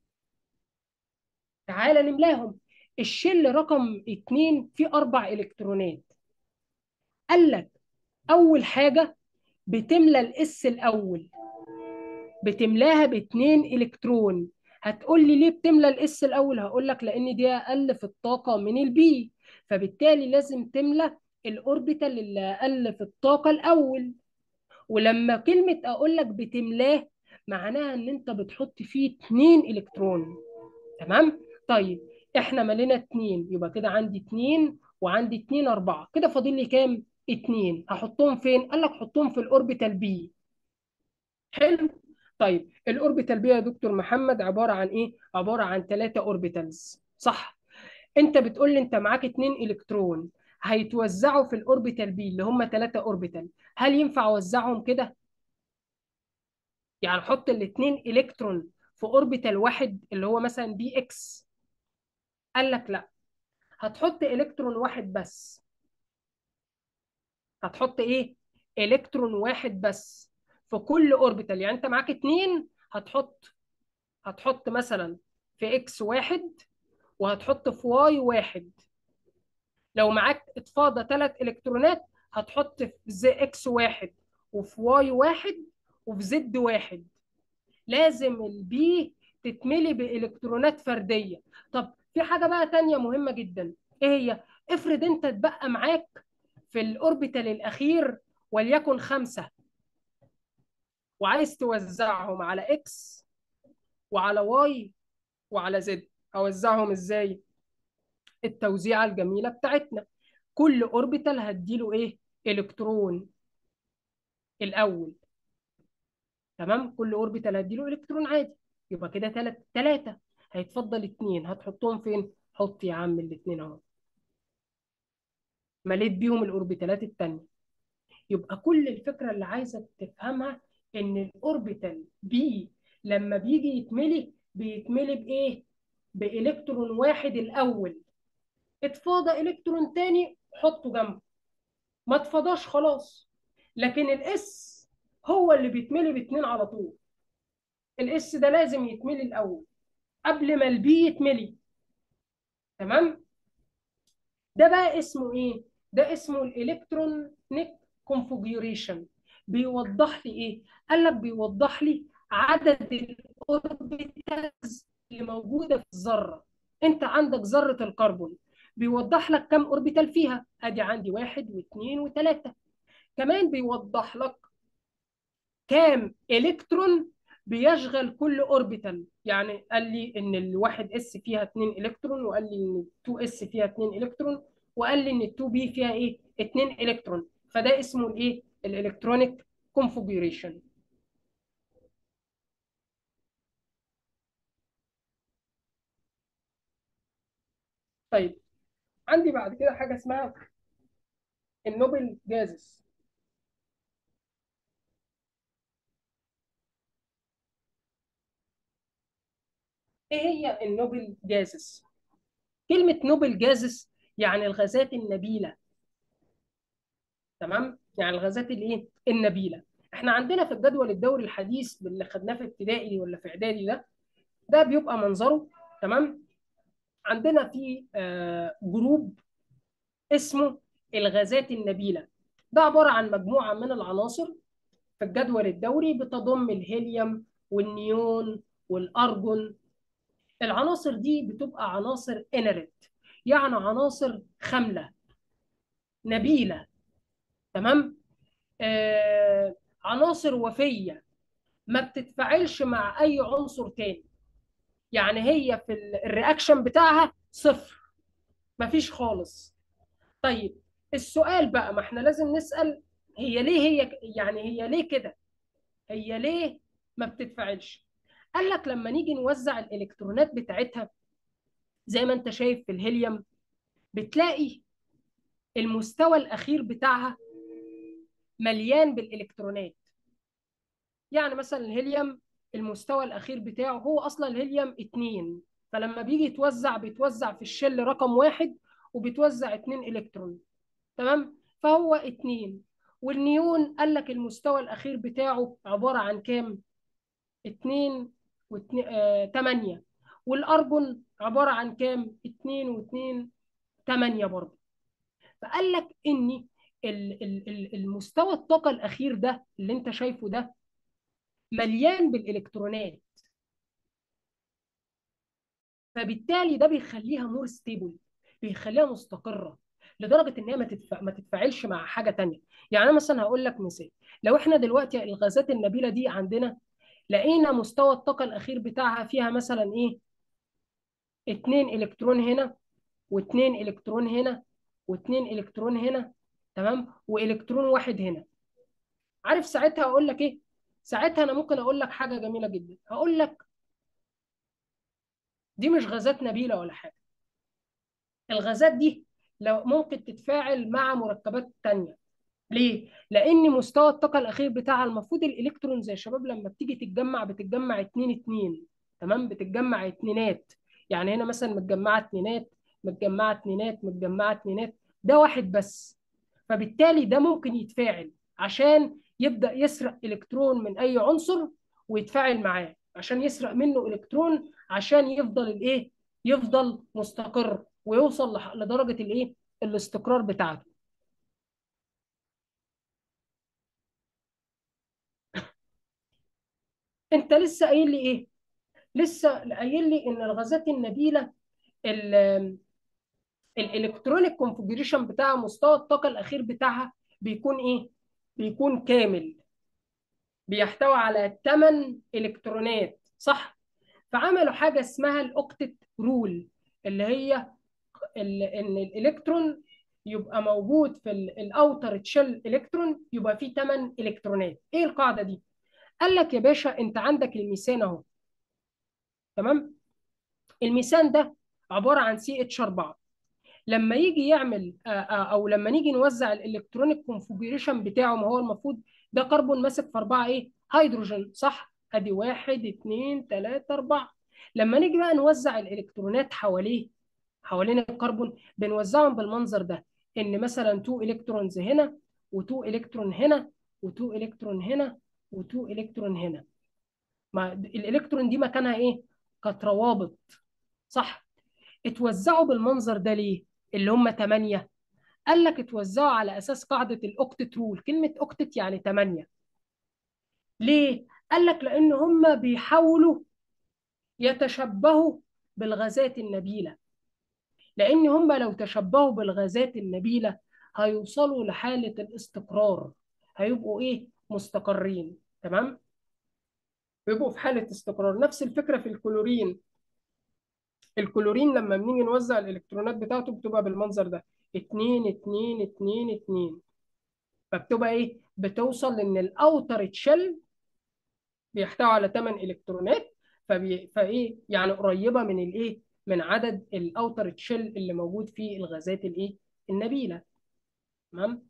A: تعالى نملاهم الشل رقم اتنين في أربع إلكترونات قال لك أول حاجة بتملى الاس الأول بتملاها باتنين إلكترون هتقول لي ليه بتملى الاس الأول هقول لك لأن دي أقل في الطاقة من البي فبالتالي لازم تملى الأوربيتال اللي أقل في الطاقة الأول ولما كلمة أقول لك بتملاه معناها إن أنت بتحط فيه اتنين إلكترون تمام؟ طيب إحنا ملينا اتنين يبقى كده عندي اتنين وعندي اتنين أربعة كده فاضل لي كام؟ اتنين هحطهم فين؟ قال لك حطهم في الأوربيتال بي حلو؟ طيب الأوربيتال بي يا دكتور محمد عبارة عن إيه؟ عبارة عن ثلاثة أوربيتالز صح؟ أنت بتقول لي أنت معاك اتنين إلكترون هيتوزعوا في الأوربيتال بي اللي هم ثلاثة أوربيتال هل ينفع أوزعهم كده؟ يعني احط الاثنين الكترون في اوربيتال واحد اللي هو مثلا بي اكس قال لك لا هتحط الكترون واحد بس هتحط ايه الكترون واحد بس في كل اوربيتال يعني انت معاك اتنين هتحط هتحط مثلا في اكس واحد وهتحط في واي واحد لو معاك اتفاضى ثلاث الكترونات هتحط في زي اكس واحد وفي واي واحد وفي زد واحد لازم البي تتملي بإلكترونات فردية طب في حاجة بقى تانية مهمة جدا ايه هي افرض انت اتبقى معاك في الاوربيتال الاخير وليكن خمسة وعايز توزعهم على اكس وعلى واي وعلى زد اوزعهم ازاي التوزيعة الجميلة بتاعتنا كل اوربيتال هديله ايه الكترون الاول تمام كل اوربيتال هديله الكترون عادي يبقى كده ثلاث ثلاثة هيتفضل اتنين هتحطهم فين حط يا عم الاتنين اهو مليت بيهم الاوربيتالات التانية يبقى كل الفكرة اللي عايزة تفهمها ان الاوربيتال بي لما بيجي يتملي بيتملي بايه بالكترون واحد الاول اتفاضى الكترون تاني حطه جنبه ما اتفضاش خلاص لكن الاس هو اللي بيتملي باتنين على طول الاس ده لازم يتملي الاول قبل ما البي يتملي تمام ده بقى اسمه ايه ده اسمه الالكترونيك كونفيجريشن بيوضح لي ايه قال لك بيوضح لي عدد الاوربيتالز اللي موجوده في الذره انت عندك ذره الكربون بيوضح لك كم اوربيتال فيها ادي عندي واحد واثنين وثلاثه كمان بيوضح لك كام الكترون بيشغل كل اوربيتال يعني قال لي ان الواحد اس فيها 2 الكترون وقال لي ان 2 اس فيها 2 الكترون وقال لي ان 2 بي فيها ايه 2 الكترون فده اسمه الايه الالكترونيك كونفيجريشن طيب عندي بعد كده حاجه اسمها النوبل جازز ايه هي النوبل جازز كلمه نوبل جازز يعني الغازات النبيله تمام يعني الغازات الايه النبيله احنا عندنا في الجدول الدوري الحديث اللي خدناه في ابتدائي ولا في اعدادي ده ده بيبقى منظره تمام عندنا في آه جروب اسمه الغازات النبيله ده عباره عن مجموعه من العناصر في الجدول الدوري بتضم الهيليوم والنيون والارجون العناصر دي بتبقى عناصر انرت يعني عناصر خامله نبيله تمام آه عناصر وفيه ما بتتفاعلش مع اي عنصر تاني يعني هي في ال- الرياكشن بتاعها صفر مفيش خالص طيب السؤال بقى ما احنا لازم نسأل هي ليه هي يعني هي ليه كده هي ليه ما بتتفاعلش قال لك لما نيجي نوزع الالكترونات بتاعتها زي ما انت شايف في الهيليوم بتلاقي المستوى الاخير بتاعها مليان بالالكترونات يعني مثلا الهيليوم المستوى الاخير بتاعه هو اصلا الهيليوم اتنين فلما بيجي يتوزع بيتوزع في الشل رقم واحد وبيتوزع اتنين الكترون تمام فهو اتنين والنيون قال لك المستوى الاخير بتاعه عباره عن كام؟ اتنين واتنين آه تمانية والارجون عباره عن كام؟ اتنين واتنين تمانية برضه فقال لك ان ال- ال- ال- المستوى الطاقه الاخير ده اللي انت شايفه ده مليان بالالكترونات فبالتالي ده بيخليها مور ستيبل بيخليها مستقره لدرجه ان هي ما تتفع... ما تتفاعلش مع حاجه تانية يعني انا مثلا هقول لك مثال لو احنا دلوقتي الغازات النبيله دي عندنا لقينا مستوى الطاقه الاخير بتاعها فيها مثلا ايه اتنين الكترون هنا واتنين الكترون هنا واتنين الكترون هنا تمام والكترون واحد هنا عارف ساعتها اقول لك ايه ساعتها انا ممكن اقول لك حاجه جميله جدا هقول لك دي مش غازات نبيله ولا حاجه الغازات دي لو ممكن تتفاعل مع مركبات تانية ليه؟ لأن مستوى الطاقة الأخير بتاعها المفروض الإلكترون زي شباب لما بتيجي تتجمع بتتجمع اتنين اتنين تمام؟ بتتجمع اتنينات يعني هنا مثلا متجمعة اتنينات متجمعة اتنينات متجمعة اتنينات ده واحد بس فبالتالي ده ممكن يتفاعل عشان يبدأ يسرق إلكترون من أي عنصر ويتفاعل معاه عشان يسرق منه إلكترون عشان يفضل الإيه؟ يفضل مستقر ويوصل لح- لدرجة الإيه؟ الاستقرار بتاعته انت لسه قايل لي ايه لسه قايل لي ان الغازات النبيله ال- الالكترونيك كونفجريشن بتاع مستوى الطاقه الاخير بتاعها بيكون ايه بيكون كامل بيحتوي على 8 الكترونات صح فعملوا حاجه اسمها الاوكتت رول اللي هي ال- ان الالكترون يبقى موجود في الاوتر تشيل الكترون يبقى فيه 8 الكترونات ايه القاعده دي قال لك يا باشا انت عندك الميثان اهو تمام الميثان ده عباره عن سي اتش 4 لما يجي يعمل آه، آه، او لما نيجي نوزع الالكترونيك كونفجريشن بتاعه ما هو المفروض ده كربون ماسك في اربعه ايه هيدروجين صح ادي واحد اتنين تلاته اربعه لما نيجي بقى نوزع الالكترونات حواليه حوالين الكربون بنوزعهم بالمنظر ده ان مثلا 2 الكترونز هنا و2 الكترون هنا و2 الكترون هنا و2 الكترون هنا ما الالكترون دي مكانها ايه كانت روابط صح اتوزعوا بالمنظر ده ليه اللي هم 8 قال لك اتوزعوا على اساس قاعده الاوكتت رول كلمه اوكتت يعني 8 ليه قال لك لان هم بيحاولوا يتشبهوا بالغازات النبيله لان هم لو تشبهوا بالغازات النبيله هيوصلوا لحاله الاستقرار هيبقوا ايه مستقرين تمام بيبقوا في حاله استقرار نفس الفكره في الكلورين الكلورين لما بنيجي نوزع الالكترونات بتاعته بتبقى بالمنظر ده 2 2 2 2 فبتبقى ايه بتوصل لان الاوتر تشيل بيحتوي على 8 الكترونات فبي... فايه يعني قريبه من الايه من عدد الاوتر تشيل اللي موجود في الغازات الايه النبيله تمام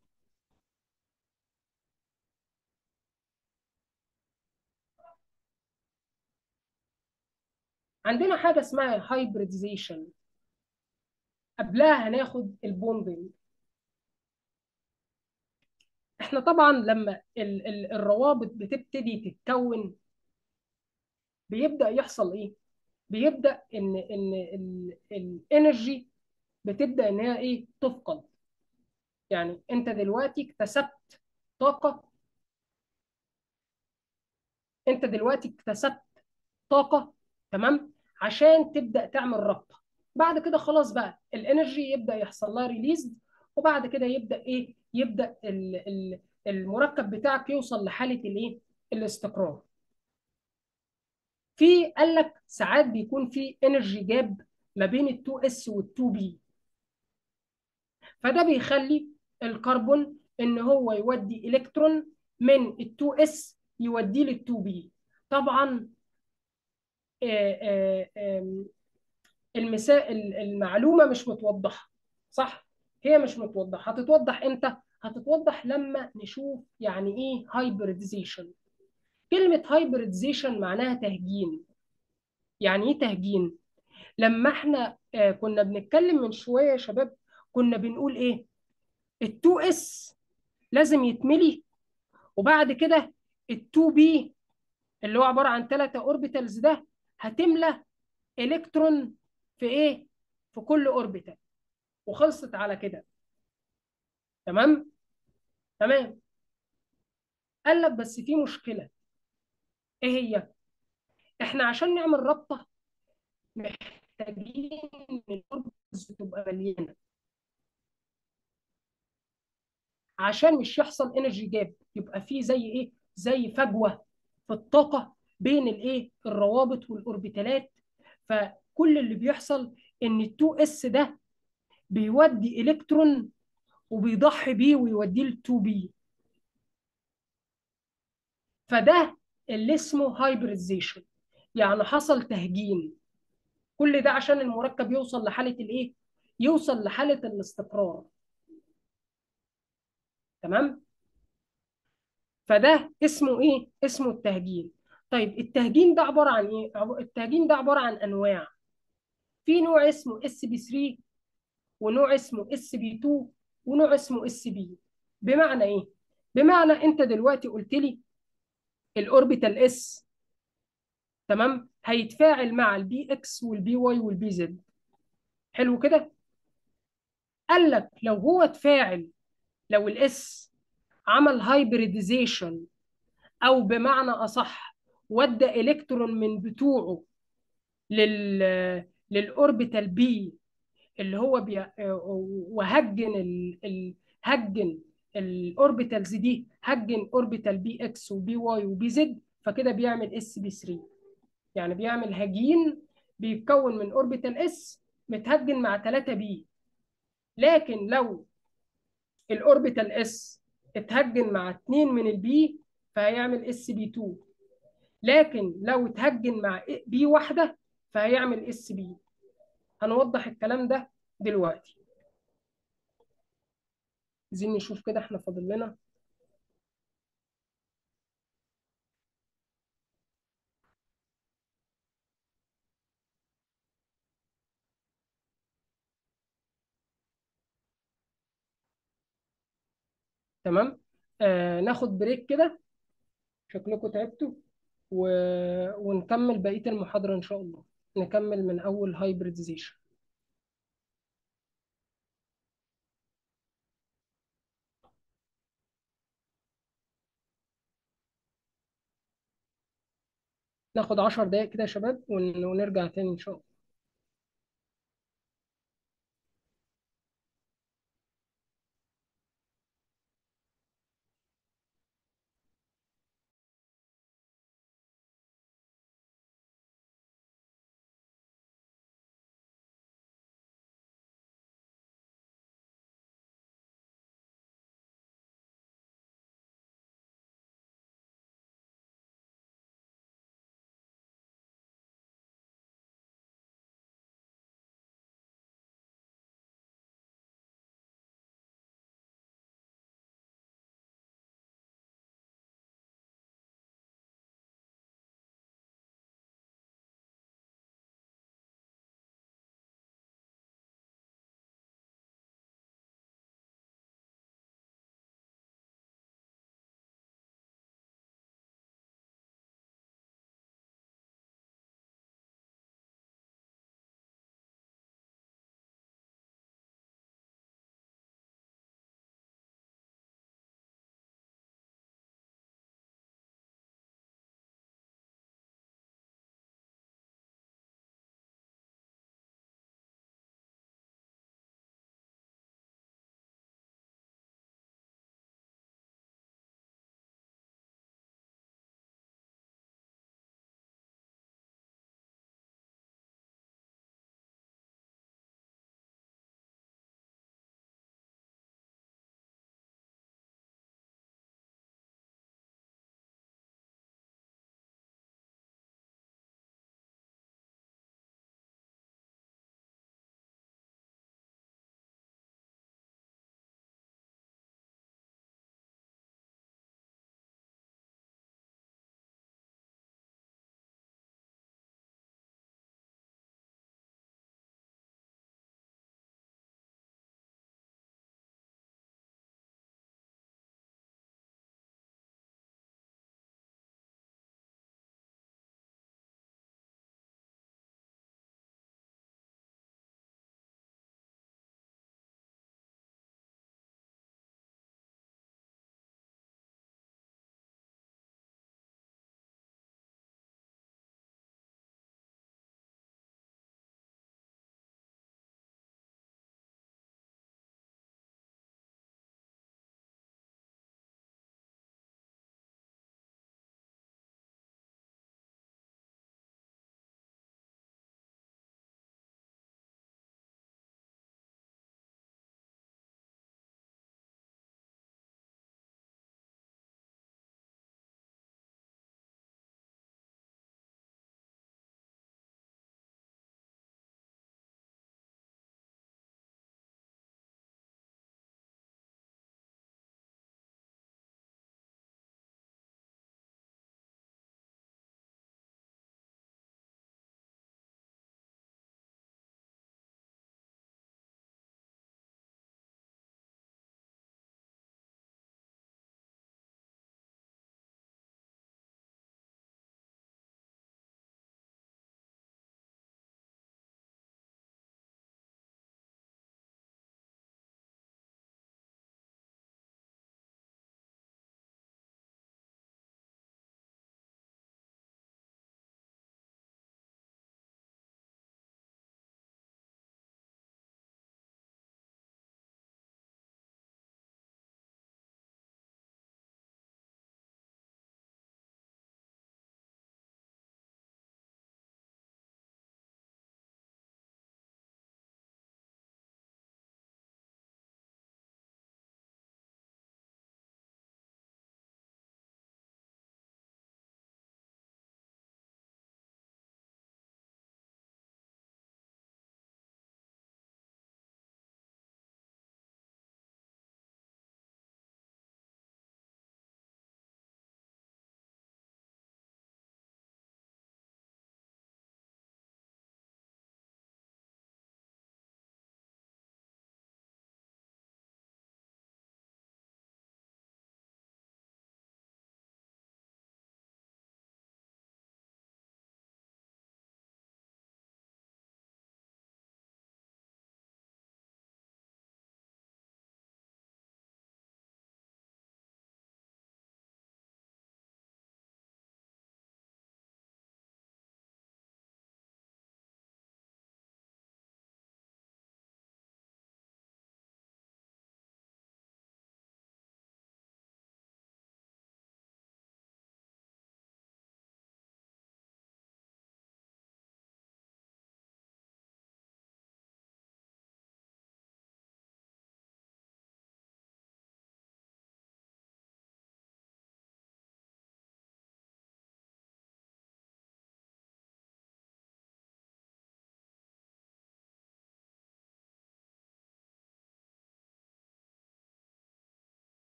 A: عندنا حاجه اسمها هايبريديزيشن قبلها هناخد البوندنج احنا طبعا لما ال... ال... الروابط بتبتدي تتكون بيبدأ يحصل ايه بيبدأ ان ان الانرجي بتبدأ ان هي ايه تفقد يعني انت دلوقتي اكتسبت طاقة انت دلوقتي اكتسبت طاقة تمام عشان تبدأ تعمل ربطة بعد كده خلاص بقى الانرجي يبدأ يحصل لها ريليز وبعد كده يبدأ ايه يبدأ ال ال المركب بتاعك يوصل لحاله الايه الاستقرار في قال لك ساعات بيكون في انرجي جاب ما بين ال 2 اس وال 2 بي فده بيخلي الكربون ان هو يودي الكترون من ال 2 اس يوديه لل 2 بي طبعا آه، آه، آم، المسائل المعلومه مش متوضحه صح هي مش متوضحه هتتوضح امتى هتتوضح لما نشوف يعني ايه هايبريديزيشن كلمه هايبريديزيشن معناها تهجين يعني ايه تهجين لما احنا آه، كنا بنتكلم من شويه يا شباب كنا بنقول ايه ال 2 اس لازم يتملي وبعد كده ال 2 بي اللي هو عباره عن ثلاثه اوربيتالز ده هتملى الكترون في ايه في كل اوربيتال وخلصت على كده تمام تمام قال لك بس في مشكله ايه هي احنا عشان نعمل رابطه محتاجين ان الاوربيتالز تبقى مليانه عشان مش يحصل انرجي جاب يبقى في زي ايه زي فجوه في الطاقه بين الايه الروابط والاوربيتالات فكل اللي بيحصل ان ال 2 اس ده بيودي الكترون وبيضحي بيه ويوديه ل 2 بي فده اللي اسمه هايبريزيشن يعني حصل تهجين كل ده عشان المركب يوصل لحاله الايه يوصل لحاله الاستقرار تمام فده اسمه ايه اسمه التهجين طيب التهجين ده عباره عن ايه عب- التهجين ده عباره عن انواع في نوع اسمه اس بي 3 ونوع اسمه اس بي 2 ونوع اسمه اس بي بمعنى ايه بمعنى انت دلوقتي قلت لي الاوربيتال اس تمام هيتفاعل مع البي اكس والبي واي والبي زد حلو كده قال لك لو هو اتفاعل لو الاس عمل هايبريديزيشن او بمعنى اصح ودى الكترون من بتوعه لل للاوربيتال بي اللي هو بي... وهجن ال... ال... هجن الاوربيتالز دي هجن اوربيتال بي اكس وبي واي وبي زد فكده بيعمل اس بي 3 يعني بيعمل هجين بيتكون من اوربيتال اس متهجن مع 3 بي لكن لو الاوربيتال اس اتهجن مع 2 من البي فهيعمل اس بي 2 لكن لو اتهجن مع بي واحده فهيعمل اس بي هنوضح الكلام ده دلوقتي عايزين نشوف كده احنا فاضل لنا تمام آه ناخد بريك كده شكلكم تعبتوا و... ونكمل بقية المحاضرة إن شاء الله نكمل من أول هايبريديزيشن ناخد 10 دقايق كده يا شباب ون... ونرجع تاني إن شاء الله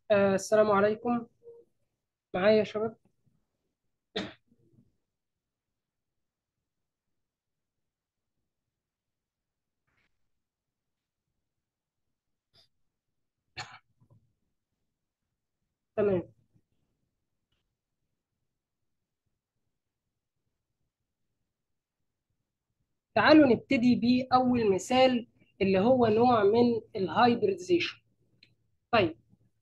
A: آه السلام عليكم معايا يا شباب تمام تعالوا نبتدي بأول مثال اللي هو نوع من الهايبريديزيشن طيب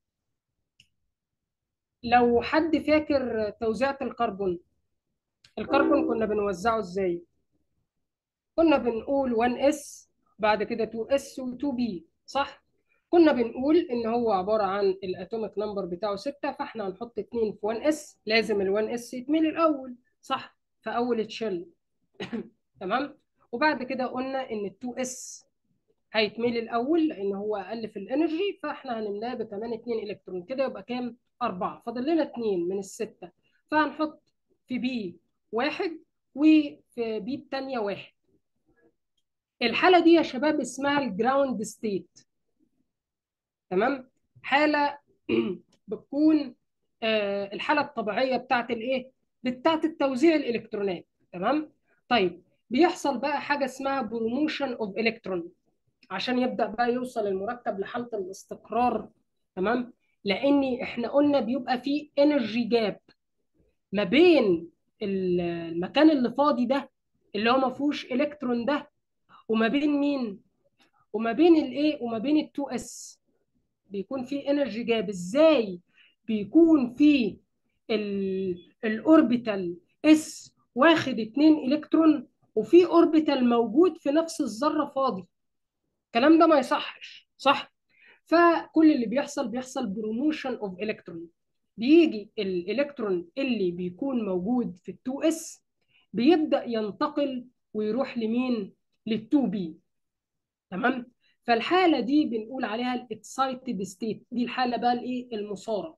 A: لو حد فاكر توزيعة الكربون الكربون كنا بنوزعه ازاي كنا بنقول 1s بعد كده 2s و2b صح كنا بنقول ان هو عبارة عن الاتوميك نمبر بتاعه 6 فاحنا هنحط 2 في 1s لازم ال 1s يتملي الاول صح في اول تشيل تمام وبعد كده قلنا ان ال 2s هيتملي الاول لان هو اقل في الانرجي فاحنا هنملاه بكمان 2 الكترون كده يبقى كام 4 فاضل لنا 2 من الستة فهنحط في بي واحد وفي بي الثانيه واحد الحاله دي يا شباب اسمها الجراوند ستيت تمام حاله بتكون آه الحاله الطبيعيه بتاعت الايه بتاعت التوزيع الالكترونات تمام طيب بيحصل بقى حاجه اسمها بروموشن اوف الكترون عشان يبدا بقى يوصل المركب لحاله الاستقرار تمام لاني احنا قلنا بيبقى فيه انرجي جاب ما بين المكان اللي فاضي ده اللي هو ما فيهوش الكترون ده وما بين مين وما بين الايه وما بين ال2 اس بيكون في انرجي جاب ازاي بيكون في الاوربيتال اس واخد 2 الكترون وفي اوربيتال موجود في نفس الذره فاضي الكلام ده ما يصحش صح فكل اللي بيحصل بيحصل بروموشن اوف الكترون بيجي الالكترون اللي بيكون موجود في ال2 اس بيبدا ينتقل ويروح لمين لل2 بي تمام فالحاله دي بنقول عليها الاكسايتد ستيت دي الحاله بقى الايه المثاره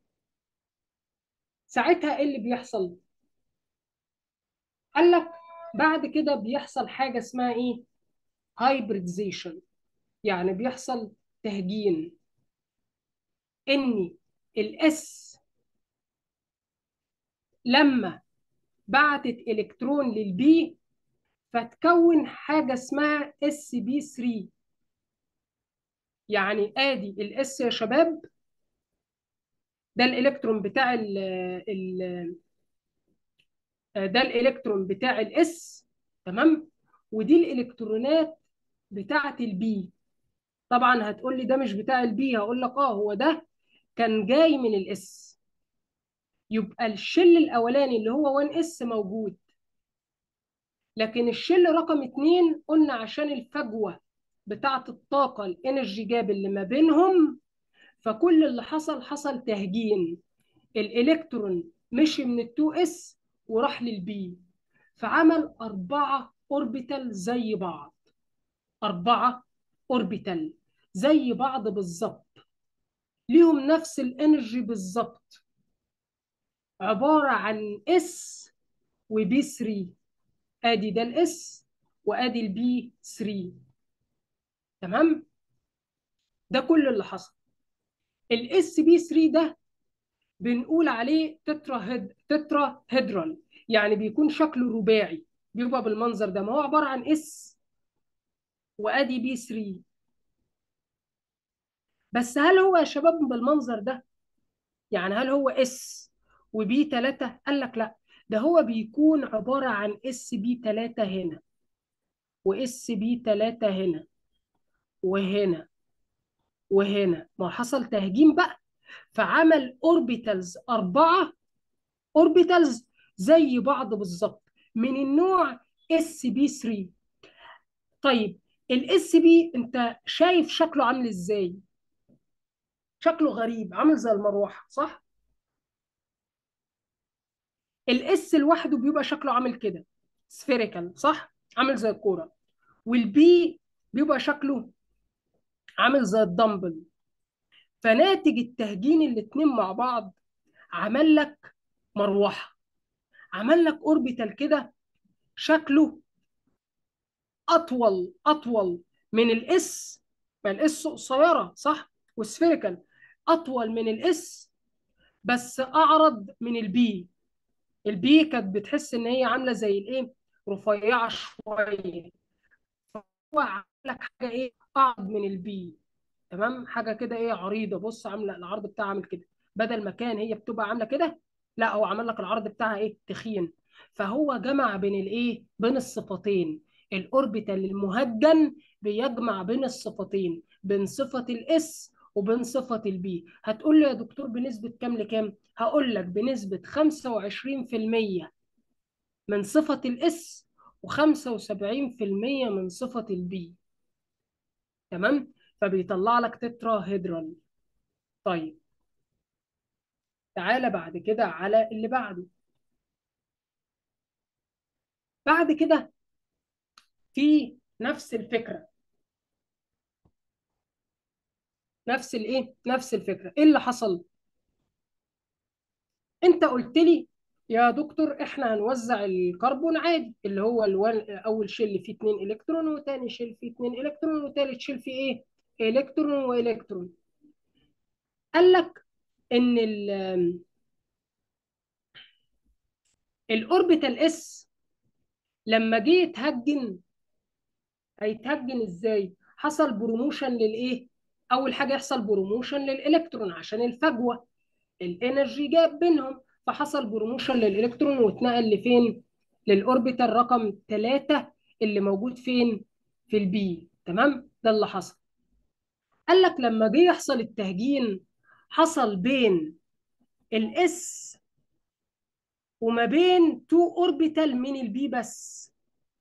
A: ساعتها ايه اللي بيحصل قال لك بعد كده بيحصل حاجه اسمها ايه هايبريديزيشن يعني بيحصل تهجين ان الاس لما بعتت الكترون للبي فتكون حاجه اسمها اس بي 3 يعني ادي الاس يا شباب ده الالكترون بتاع ال ال ده الالكترون بتاع الاس تمام ودي الالكترونات بتاعه البي طبعا هتقول لي ده مش بتاع البي هقول لك اه هو ده كان جاي من الاس يبقى الشل الاولاني اللي هو 1 اس موجود لكن الشل رقم 2 قلنا عشان الفجوه بتاعه الطاقه الانرجي جاب اللي ما بينهم فكل اللي حصل حصل تهجين الالكترون مشي من ال 2 اس وراح للبي فعمل أربعة أوربيتال زي بعض أربعة أوربيتال زي بعض بالظبط ليهم نفس الانرجي بالظبط عبارة عن اس وبي 3 ادي ده الاس وادي البي 3 تمام ده كل اللي حصل الاس بي 3 ده بنقول عليه تترا هيد تترا هيدرال يعني بيكون شكله رباعي بيبقى بالمنظر ده ما هو عبارة عن اس وادي بي 3 بس هل هو يا شباب بالمنظر ده يعني هل هو اس وبي 3 قال لك لا ده هو بيكون عبارة عن اس بي 3 هنا واس بي 3 هنا وهنا وهنا ما حصل تهجين بقى فعمل اوربيتالز أربعة اوربيتالز زي بعض بالظبط من النوع اس بي 3 طيب الاس بي انت شايف شكله عامل ازاي شكله غريب عامل زي المروحه صح الاس لوحده بيبقى شكله عامل كده سفيريكال صح عامل زي الكوره والبي بيبقى شكله عامل زي الدمبل فناتج التهجين الاتنين مع بعض عمل لك مروحه عمل لك اوربيتال كده شكله اطول اطول من الاس ما الاس قصيره صح وسفيريكال اطول من الاس بس اعرض من البي البي كانت بتحس ان هي عامله زي الايه رفيعه شويه هو عامل لك حاجه ايه اعرض من البي تمام حاجه كده ايه عريضه بص عامله العرض بتاعها عامل كده بدل ما كان هي بتبقى عامله كده لا هو عمل لك العرض بتاعها ايه تخين فهو جمع بين الايه بين الصفتين الاوربيتال المهجن بيجمع بين الصفتين بين صفه الاس وبين صفه البي هتقول لي يا دكتور بنسبه كام لكام هقول لك بنسبه 25% من صفه الاس و75% من صفه البي تمام فبيطلع لك تترا هيدرال طيب تعالى بعد كده على اللي بعده بعد كده في نفس الفكره نفس الايه نفس الفكره ايه اللي حصل انت قلت لي يا دكتور احنا هنوزع الكربون عادي اللي هو الوال... اول شيل فيه 2 الكترون وتاني شيل فيه 2 الكترون وتالت شيل فيه ايه الكترون والكترون قال لك ان ال الاوربيتال اس لما جه يتهجن هيتهجن ازاي حصل بروموشن للايه اول حاجه يحصل بروموشن للالكترون عشان الفجوه الانرجي جاب بينهم فحصل بروموشن للالكترون واتنقل لفين للاوربيتال رقم 3 اللي موجود فين في البي تمام ده اللي حصل قال لك لما جه يحصل التهجين حصل بين الاس وما بين تو اوربيتال من البي بس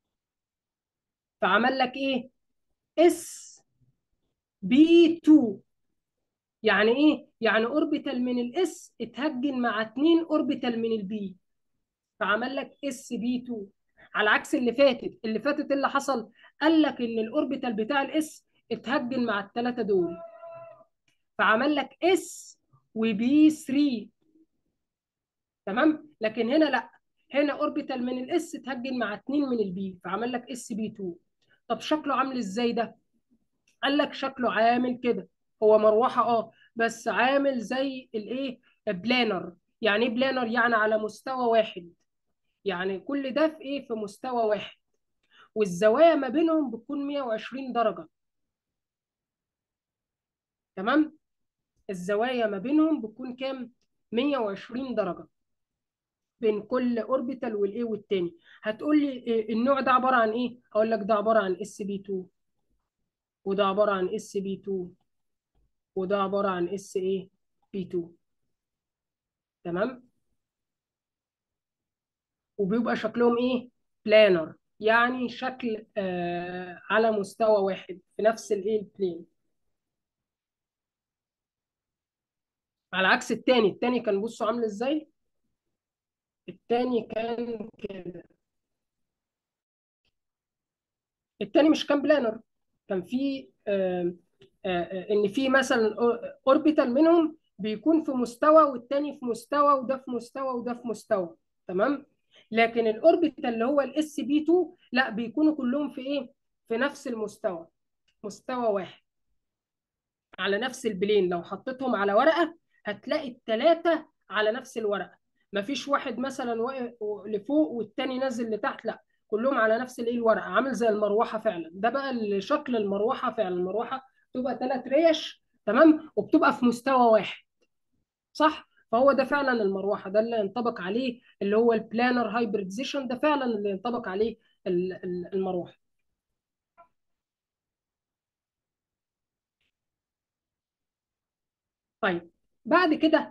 A: فعمل لك ايه اس بي 2 يعني ايه يعني اوربيتال من الاس اتهجن مع اتنين اوربيتال من البي فعمل لك اس بي 2 على عكس اللي فاتت اللي فاتت اللي حصل قال لك ان الاوربيتال بتاع الاس اتهجن مع الثلاثه دول فعمل لك اس وبي 3 تمام لكن هنا لا هنا اوربيتال من الاس اتهجن مع اتنين من البي فعمل لك اس بي 2 طب شكله عامل ازاي ده قال لك شكله عامل كده هو مروحه اه بس عامل زي الايه بلانر يعني ايه بلانر يعني على مستوى واحد يعني كل ده في ايه في مستوى واحد والزوايا ما بينهم بتكون 120 درجه تمام الزوايا ما بينهم بتكون كام 120 درجه بين كل اوربيتال والايه والتاني هتقول لي إيه النوع ده عباره عن ايه هقول لك ده عباره عن اس بي 2 وده عباره عن اس بي 2 وده عباره عن اس ايه بي 2 تمام وبيبقى شكلهم ايه بلانر يعني شكل آه على مستوى واحد في نفس الايه البلين على عكس التاني التاني كان بصوا عامل ازاي التاني كان كده التاني مش كان بلانر كان في آه آه ان في مثلا اوربيتال منهم بيكون في مستوى والتاني في مستوى وده في مستوى وده في مستوى تمام لكن الاوربيتال اللي هو الاس بي 2 لا بيكونوا كلهم في ايه في نفس المستوى مستوى واحد على نفس البلين لو حطيتهم على ورقه هتلاقي الثلاثه على نفس الورقه مفيش واحد مثلا واقف لفوق والتاني نازل لتحت لا كلهم على نفس الايه الورقه عامل زي المروحه فعلا ده بقى شكل المروحه فعلا المروحه بتبقى ثلاث ريش تمام وبتبقى في مستوى واحد صح فهو ده فعلا المروحه ده اللي ينطبق عليه اللي هو البلانر هايبريديزيشن ده فعلا اللي ينطبق عليه المروحه طيب بعد كده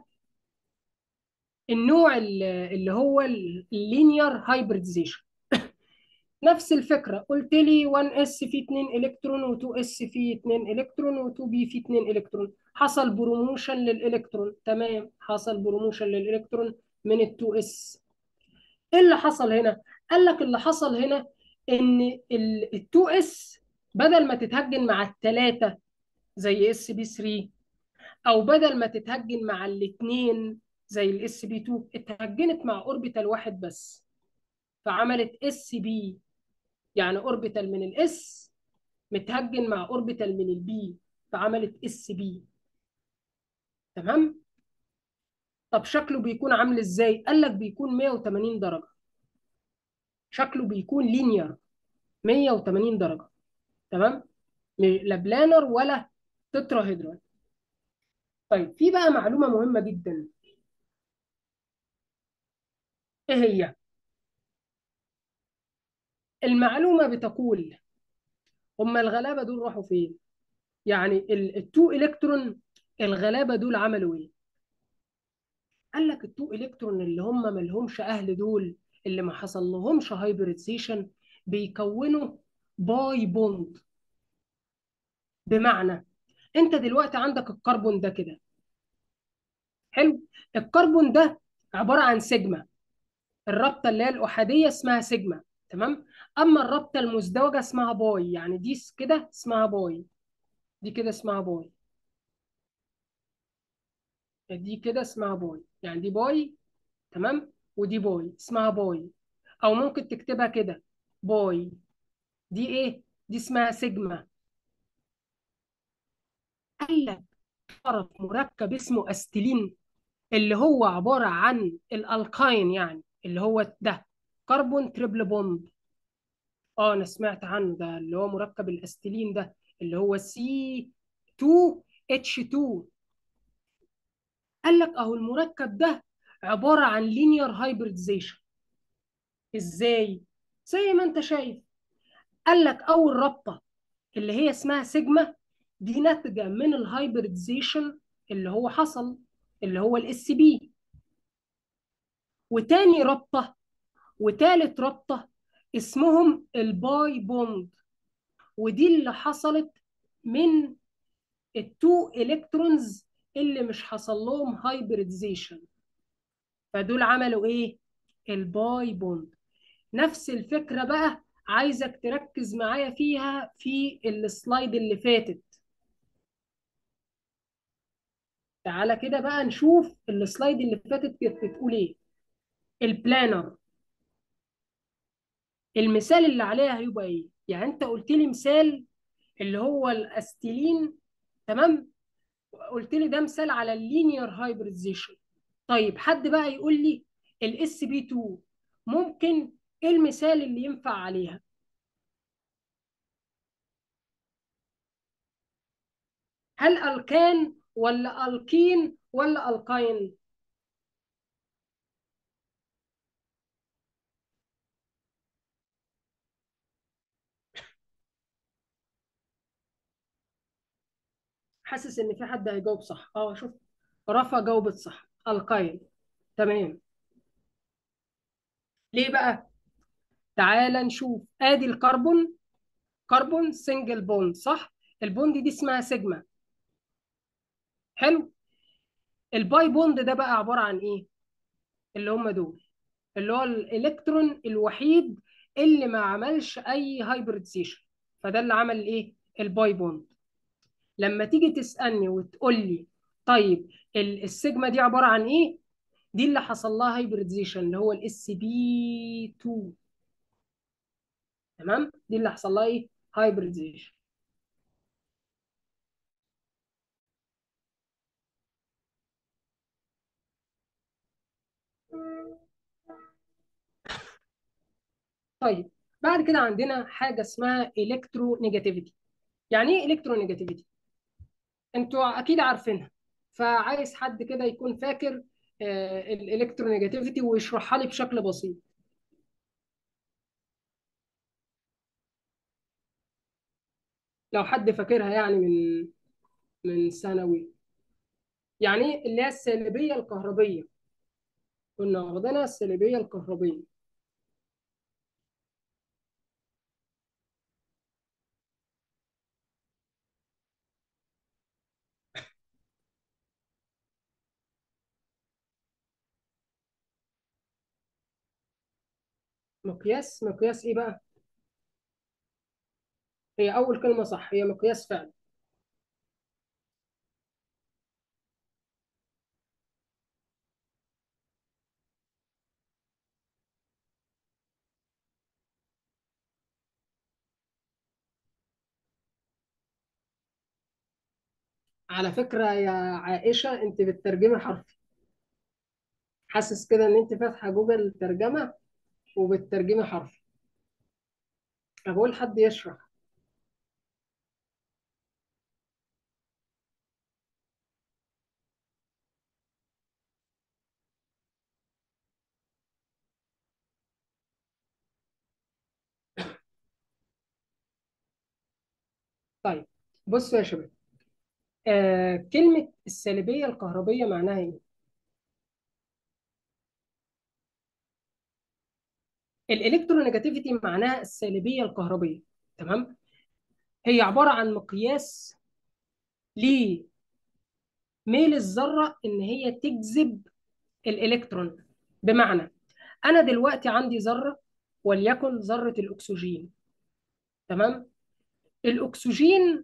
A: النوع اللي هو اللينير هايبريديزيشن نفس الفكره قلت لي 1 اس فيه 2 الكترون و2 اس فيه 2 الكترون و2 بي فيه 2 الكترون حصل بروموشن للالكترون تمام حصل بروموشن للالكترون من ال2 اس ايه اللي حصل هنا قال لك اللي حصل هنا ان ال2 اس بدل ما تتهجن مع الثلاثه زي اس بي 3 او بدل ما تتهجن مع الاثنين زي الاس بي 2 اتهجنت مع اوربيتال واحد بس فعملت اس بي يعني اوربيتال من الاس متهجن مع اوربيتال من البي فعملت اس بي تمام طب شكله بيكون عامل ازاي قال لك بيكون 180 درجه شكله بيكون لينير 180 درجه تمام م- لا بلانر ولا تتراهيدرال طيب في بقى معلومه مهمه جدا ايه هي المعلومه بتقول هم الغلابه دول راحوا فين يعني ال- التو الكترون الغلابه دول عملوا ايه قال لك التو الكترون اللي هم ما لهمش اهل دول اللي ما حصل لهمش هايبريديزيشن بيكونوا باي بوند بمعنى انت دلوقتي عندك الكربون ده كده حلو الكربون ده عباره عن سيجما الرابطه اللي هي الاحاديه اسمها سيجما تمام اما الرابطه المزدوجه اسمها باي يعني دي س- كده اسمها باي دي كده اسمها باي دي كده اسمها باي يعني دي باي تمام ودي باي اسمها باي او ممكن تكتبها كده باي دي ايه دي اسمها سيجما قال لك تعرف مركب اسمه استيلين اللي هو عباره عن الالكاين يعني اللي هو ده كربون تريبل بوند اه انا سمعت عنه ده اللي هو مركب الاستيلين ده اللي هو سي 2 اتش 2 قال لك اهو المركب ده عباره عن لينير هايبريديزيشن ازاي زي ما انت شايف قال لك اول رابطه اللي هي اسمها سيجما دي ناتجه من الهايبريديزيشن اللي هو حصل اللي هو الاس بي وتاني رابطه وتالت رابطه اسمهم الباي بوند ودي اللي حصلت من التو الكترونز اللي مش حصل لهم هايبريديزيشن فدول عملوا ايه الباي بوند نفس الفكره بقى عايزك تركز معايا فيها في السلايد اللي فاتت تعالى كده بقى نشوف السلايد اللي فاتت كانت بتقول ايه البلانر المثال اللي عليها هيبقى ايه يعني انت قلت لي مثال اللي هو الاستيلين تمام قلت لي ده مثال على اللينير هايبريديزيشن طيب حد بقى يقول لي الاس بي 2 ممكن ايه المثال اللي ينفع عليها هل الكان ولا الكين ولا الكاين حاسس ان في حد هيجاوب صح اه شوف رفا جاوبت صح الكاين تمام ليه بقى تعال نشوف ادي الكربون كربون سنجل بوند صح البوند دي اسمها سيجما حلو الباي بوند ده بقى عباره عن ايه اللي هم دول اللي هو الالكترون الوحيد اللي ما عملش اي هايبريديزيشن فده اللي عمل ايه الباي بوند لما تيجي تسالني وتقول لي طيب ال- السيجما دي عباره عن ايه دي اللي حصل لها هايبريديزيشن اللي هو الاس بي 2 تمام دي اللي حصل لها ايه هايبريديزيشن طيب بعد كده عندنا حاجه اسمها الكترو نيجاتيفيتي يعني ايه الكترو نيجاتيفيتي انتوا اكيد عارفينها فعايز حد كده يكون فاكر الالكترو نيجاتيفيتي ويشرحها لي بشكل بسيط لو حد فاكرها يعني من من ثانوي يعني ايه اللي هي السالبيه الكهربيه كنا واخدينها السالبيه الكهربيه مقياس مقياس ايه بقى هي اول كلمه صح هي مقياس فعل على فكرة يا عائشة انت بتترجمي حرفي حاسس كده ان انت فاتحة جوجل ترجمة وبتترجمي حرفي أنا بقول حد يشرح طيب بصوا يا شباب آه كلمة السالبية الكهربية معناها ايه؟ الالكترونيجاتيفيتي معناها السالبية الكهربية تمام؟ هي عبارة عن مقياس لميل الذرة ان هي تجذب الالكترون بمعنى انا دلوقتي عندي ذرة وليكن ذرة الاكسجين تمام؟ الاكسجين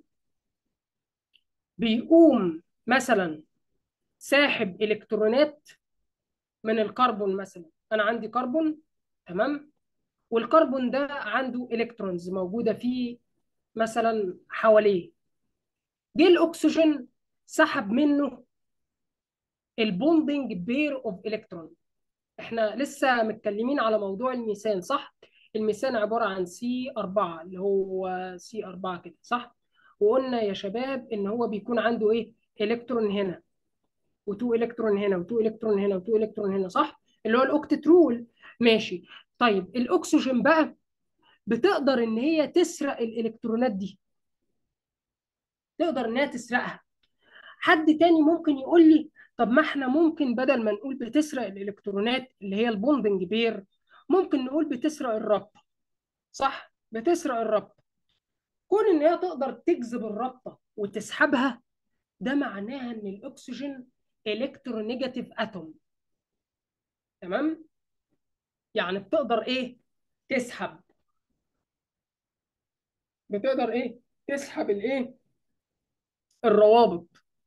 A: بيقوم مثلا ساحب الكترونات من الكربون مثلا انا عندي كربون تمام والكربون ده عنده الكترونز موجوده فيه مثلا حواليه جه الاكسجين سحب منه البوندنج بير اوف الكترون احنا لسه متكلمين على موضوع الميثان صح الميثان عباره عن سي 4 اللي هو سي 4 كده صح وقلنا يا شباب ان هو بيكون عنده ايه الكترون هنا وتو الكترون هنا وتو الكترون هنا وتو الكترون هنا صح اللي هو الاوكتت رول ماشي طيب الاكسجين بقى بتقدر ان هي تسرق الالكترونات دي تقدر انها تسرقها حد تاني ممكن يقول لي طب ما احنا ممكن بدل ما نقول بتسرق الالكترونات اللي هي البوندنج بير ممكن نقول بتسرق الرابطه صح بتسرق الرابطه كون ان هي تقدر تجذب الرابطه وتسحبها ده معناها ان الاكسجين الكترونيجاتيف اتوم تمام يعني بتقدر ايه تسحب بتقدر ايه تسحب الايه الروابط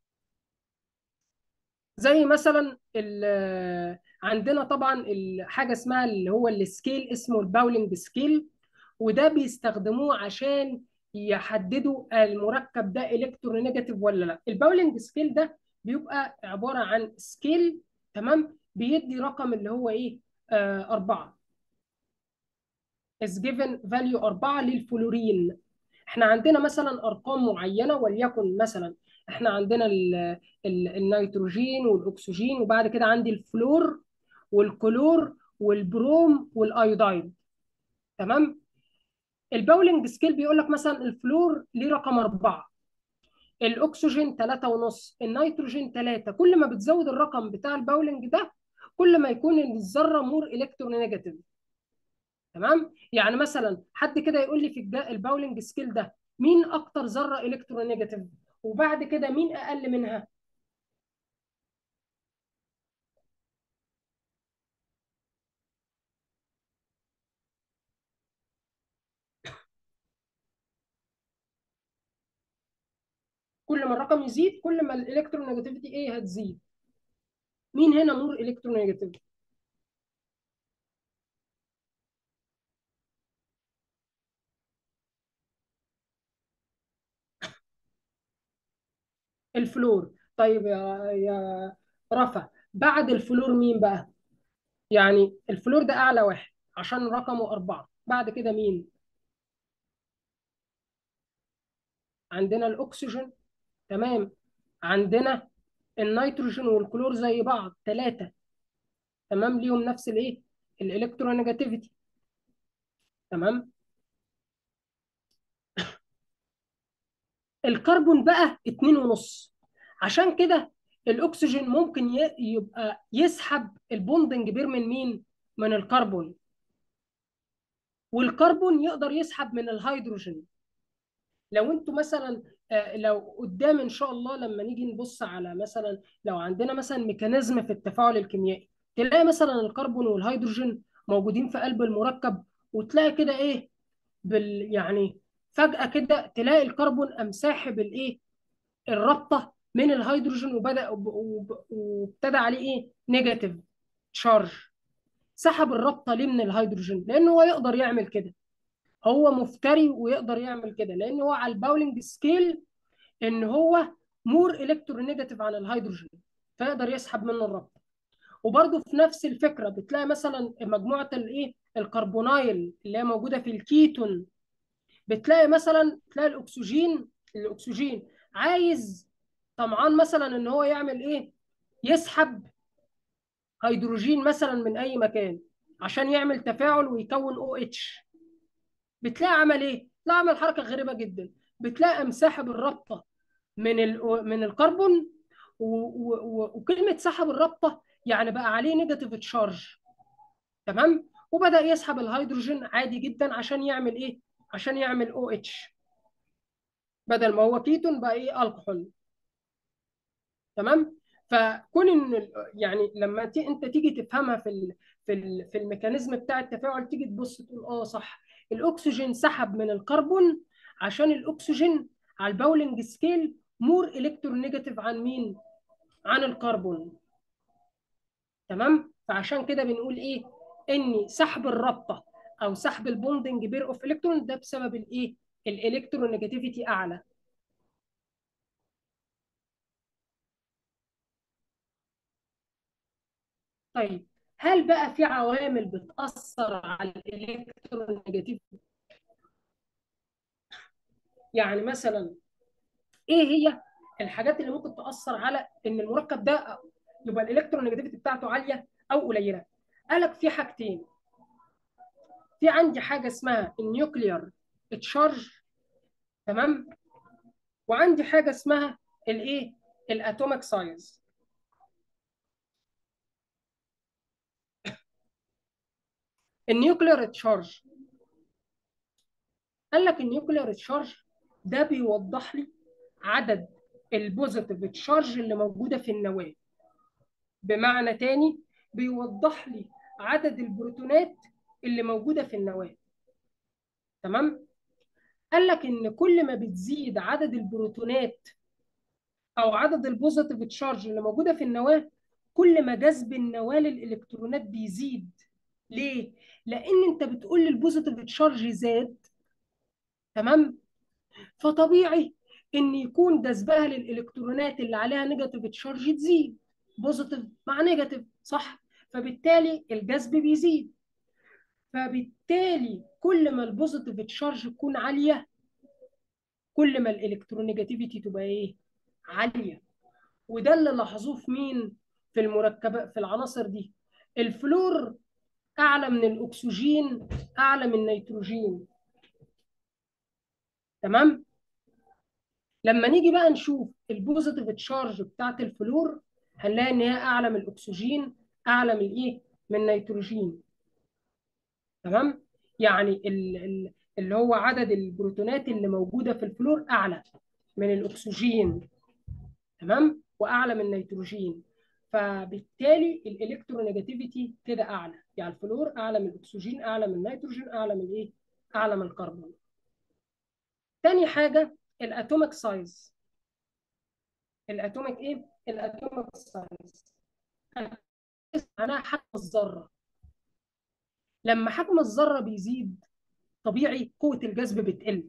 A: زي مثلا ال- عندنا طبعا حاجه اسمها اللي هو السكيل اسمه الباولينج سكيل وده بيستخدموه عشان يحددوا المركب ده الكترونيجاتيف ولا لا الباولينج سكيل ده بيبقى عباره عن سكيل تمام بيدي رقم اللي هو ايه آه أربعة is given value أربعة للفلورين احنا عندنا مثلا ارقام معينه وليكن مثلا احنا عندنا ال ال النيتروجين والاكسجين وبعد كده عندي الفلور والكلور والبروم والايودايد تمام الباولينج سكيل بيقول لك مثلا الفلور ليه رقم أربعة الأكسجين ثلاثة ونص النيتروجين ثلاثة كل ما بتزود الرقم بتاع الباولينج ده كل ما يكون الذرة مور إلكترونيجاتيف تمام يعني مثلا حد كده يقول لي في الجا- الباولينج سكيل ده مين أكتر ذرة إلكترونيجاتيف وبعد كده مين أقل منها كل ما الرقم يزيد كل ما الإلكترونيجاتيفيتي إيه هتزيد مين هنا مور إلكترونيجاتيف الفلور طيب يا يا رفا بعد الفلور مين بقى يعني الفلور ده اعلى واحد عشان رقمه أربعة بعد كده مين عندنا الاكسجين تمام عندنا النيتروجين والكلور زي بعض ثلاثة تمام ليهم نفس الايه الالكترونيجاتيفيتي تمام الكربون بقى اتنين ونص عشان كده الاكسجين ممكن ي- يبقى يسحب البوندنج بير من مين من الكربون والكربون يقدر يسحب من الهيدروجين لو انتوا مثلا آه، لو قدام ان شاء الله لما نيجي نبص على مثلا لو عندنا مثلا ميكانيزم في التفاعل الكيميائي تلاقي مثلا الكربون والهيدروجين موجودين في قلب المركب وتلاقي كده ايه بال يعني فجأة كده تلاقي الكربون قام ساحب الايه الرابطة من الهيدروجين وبدأ وب- وب- وابتدى عليه ايه نيجاتيف تشارج سحب الرابطة ليه من الهيدروجين لأنه هو يقدر يعمل كده هو مفتري ويقدر يعمل كده لان هو على الباولينج سكيل ان هو مور الكترونيجاتيف عن الهيدروجين فيقدر يسحب منه الرابطه وبرده في نفس الفكره بتلاقي مثلا مجموعه الايه الكربونايل اللي هي موجوده في الكيتون بتلاقي مثلا تلاقي الاكسجين الاكسجين عايز طمعان مثلا ان هو يعمل ايه يسحب هيدروجين مثلا من اي مكان عشان يعمل تفاعل ويكون او اتش بتلاقي عمل ايه لا عمل حركه غريبه جدا بتلاقي مساحب الرابطه من من الكربون وكلمه سحب الرابطه يعني بقى عليه نيجاتيف تشارج تمام وبدا يسحب الهيدروجين عادي جدا عشان يعمل ايه عشان يعمل او اتش بدل ما هو كيتون بقى ايه الكحول تمام فكون ان يعني لما تي انت تيجي تفهمها في ال في ال في الميكانيزم بتاع التفاعل تيجي تبص تقول اه صح الاكسجين سحب من الكربون عشان الاكسجين على الباولنج سكيل مور الكترونيجاتيف عن مين عن الكربون تمام فعشان كده بنقول ايه ان سحب الرابطه او سحب البوندنج بير اوف الكترون ده بسبب الايه الالكترونيجاتيفيتي اعلى طيب هل بقى في عوامل بتأثر على الالكترونيجاتيفيتي يعني مثلا ايه هي الحاجات اللي ممكن تأثر على ان المركب ده يبقى الالكترونيجاتيفيتي بتاعته عاليه او قليله قالك في حاجتين في عندي حاجه اسمها النيوكليار تشارج تمام وعندي حاجه اسمها الايه الاتوميك سايز النيوكليار تشارج قال لك النيوكليار تشارج ده بيوضح لي عدد البوزيتيف تشارج اللي موجوده في النواه بمعنى تاني بيوضح لي عدد البروتونات اللي موجوده في النواه تمام قال لك ان كل ما بتزيد عدد البروتونات او عدد البوزيتيف تشارج اللي موجوده في النواه كل ما جذب النواه للالكترونات بيزيد ليه لان انت بتقول لي البوزيتيف تشارج زاد تمام فطبيعي ان يكون جذبها للالكترونات اللي عليها نيجاتيف تشارج تزيد بوزيتيف مع نيجاتيف صح فبالتالي الجذب بيزيد فبالتالي كل ما البوزيتيف تشارج تكون عاليه كل ما الالكترونيجاتيفيتي تبقى ايه عاليه وده اللي لاحظوه في مين في المركبات في العناصر دي الفلور اعلى من الاكسجين اعلى من النيتروجين تمام لما نيجي بقى نشوف البوزيتيف تشارج بتاعت الفلور هنلاقي ان هي اعلى من الاكسجين اعلى من ايه من النيتروجين تمام يعني اللي هو عدد البروتونات اللي موجوده في الفلور اعلى من الاكسجين تمام واعلى من النيتروجين فبالتالي الالكترونيجاتيفيتي كده اعلى يعني الفلور اعلى من الاكسجين اعلى من النيتروجين اعلى من ايه اعلى من الكربون تاني حاجه الاتوميك سايز الاتوميك ايه الاتوميك سايز معناها حجم الذره لما حجم الذره بيزيد طبيعي قوه الجذب بتقل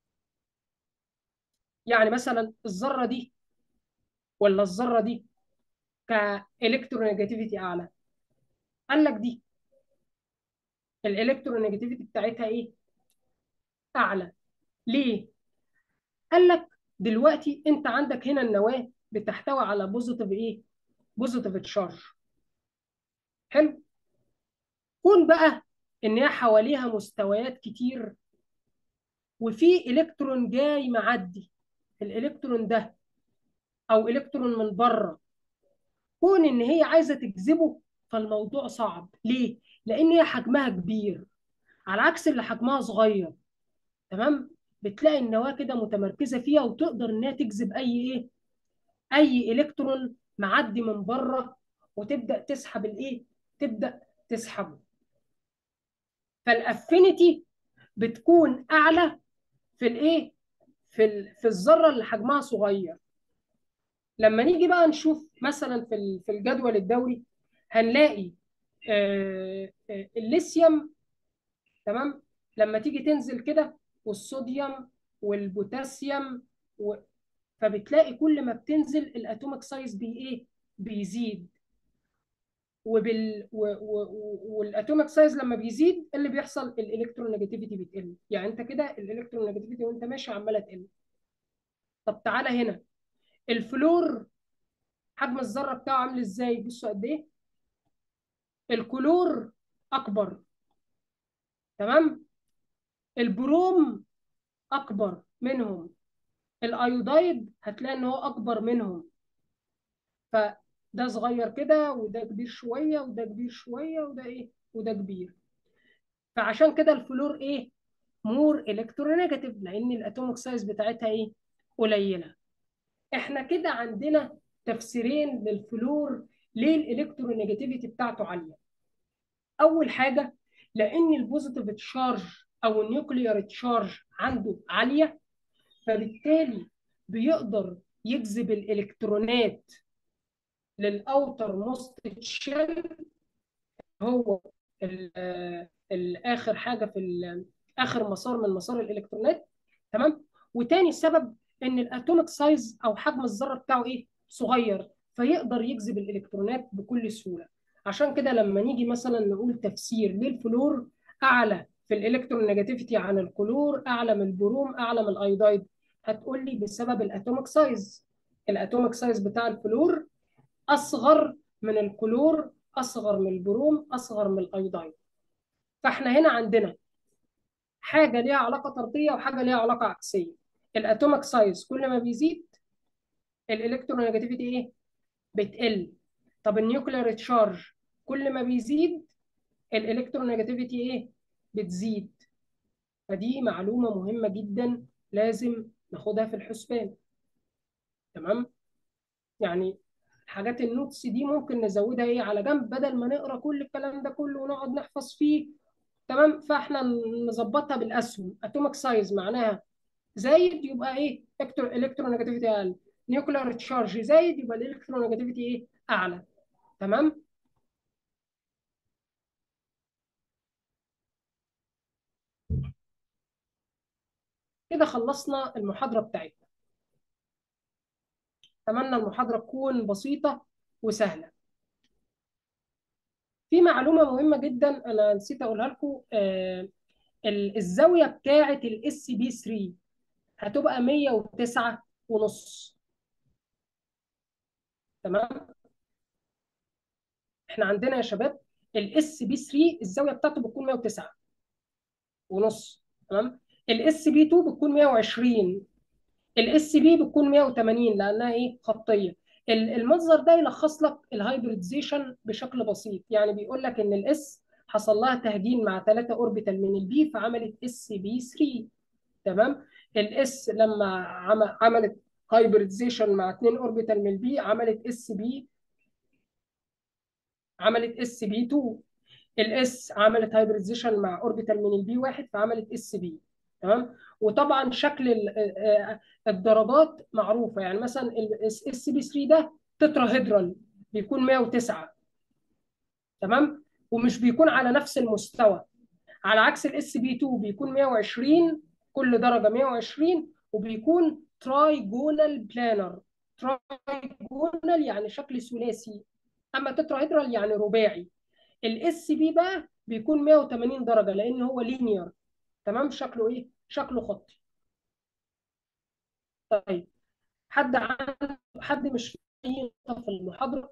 A: يعني مثلا الذره دي ولا الذره دي كالكترونيجاتيفيتي اعلى قال لك دي الالكترونيجاتيفيتي بتاعتها ايه اعلى ليه قال لك دلوقتي انت عندك هنا النواه بتحتوي على بوزيتيف ايه بوزيتيف تشارج حلو كون بقى ان هي حواليها مستويات كتير وفي الكترون جاي معدي الالكترون ده او الكترون من بره كون ان هي عايزه تجذبه فالموضوع صعب ليه لان هي حجمها كبير على عكس اللي حجمها صغير تمام بتلاقي النواه كده متمركزه فيها وتقدر انها تجذب اي ايه اي الكترون معدي من بره وتبدا تسحب الايه تبدا تسحبه فالافينيتي بتكون اعلى في الايه في في الذره اللي حجمها صغير لما نيجي بقى نشوف مثلا في في الجدول الدوري هنلاقي آه الليثيوم تمام لما تيجي تنزل كده والصوديوم والبوتاسيوم و... فبتلاقي كل ما بتنزل الاتوميك سايز بي ايه بيزيد وبال و... و... والاتوميك سايز لما بيزيد إيه اللي بيحصل الالكترونيجاتيفيتي بتقل يعني انت كده الالكترونيجاتيفيتي وانت ماشي عماله تقل طب تعالى هنا الفلور حجم الذره بتاعه عامل ازاي بصوا قد ايه الكلور اكبر تمام البروم اكبر منهم الايودايد هتلاقي ان هو اكبر منهم فده صغير كده وده كبير شويه وده كبير شويه وده ايه وده كبير فعشان كده الفلور ايه مور الكترونيجاتيف لان الاتوميك سايز بتاعتها ايه قليله احنا كده عندنا تفسيرين للفلور ليه الالكترونيجاتيفيتي بتاعته عاليه اول حاجه لان البوزيتيف تشارج او النيوكليير تشارج عنده عاليه فبالتالي بيقدر يجذب الالكترونات للاوتر موست شيل هو الاخر حاجه في اخر مسار من مسار الالكترونات تمام وتاني سبب ان الاتوميك سايز او حجم الذره بتاعه ايه صغير فيقدر يجذب الالكترونات بكل سهوله عشان كده لما نيجي مثلا نقول تفسير ليه الفلور اعلى في الالكترونيجاتيفيتي عن الكلور اعلى من البروم اعلى من الايودايد هتقول لي بسبب الاتوميك سايز الاتوميك سايز بتاع الفلور اصغر من الكلور اصغر من البروم اصغر من الايودايد فاحنا هنا عندنا حاجه ليها علاقه طرديه وحاجه ليها علاقه عكسيه الاتوميك سايز كل ما بيزيد الالكترونيجاتيفيتي ايه بتقل طب النيوكلير تشارج كل ما بيزيد الالكترونيجاتيفيتي ايه بتزيد فدي معلومه مهمه جدا لازم ناخدها في الحسبان تمام يعني حاجات النوتس دي ممكن نزودها ايه على جنب بدل ما نقرا كل الكلام ده كله ونقعد نحفظ فيه تمام فاحنا نظبطها بالاسهم اتوميك سايز معناها زايد يبقى ايه الكترونيجاتيفيتي اقل نيوكلير تشارج زايد يبقى الالكترونيجاتيفيتي ايه اعلى تمام كده خلصنا المحاضرة بتاعتنا أتمنى المحاضرة تكون بسيطة وسهلة في معلومة مهمة جدا أنا نسيت أقولها لكم آه الزاوية بتاعة الاس بي 3 هتبقى 109 ونص تمام احنا عندنا يا شباب الاس بي 3 الزاوية بتاعته بتكون 109 ونص تمام الاس بي 2 بتكون 120 الاس بي بتكون 180 لانها ايه خطيه المنظر ده يلخص لك الهايبريديزيشن بشكل بسيط يعني بيقول لك ان الاس حصل لها تهجين مع 3 اوربيتال من البي فعملت اس بي 3 تمام الاس لما عملت هايبريديزيشن مع 2 اوربيتال من البي عملت اس بي عملت اس بي 2 الاس عملت هايبريديزيشن مع اوربيتال من البي 1 فعملت اس بي تمام وطبعا شكل الضربات معروفه يعني مثلا الاس بي 3 ده تتراهيدرال بيكون 109 تمام ومش بيكون على نفس المستوى على عكس الاس بي 2 بيكون 120 كل درجه 120 وبيكون ترايجونال بلانر ترايجونال يعني شكل ثلاثي اما تتراهيدرال يعني رباعي الاس بي بقى بيكون 180 درجه لان هو لينير تمام شكله ايه شكله خطي طيب حد عنده حد مش في المحاضره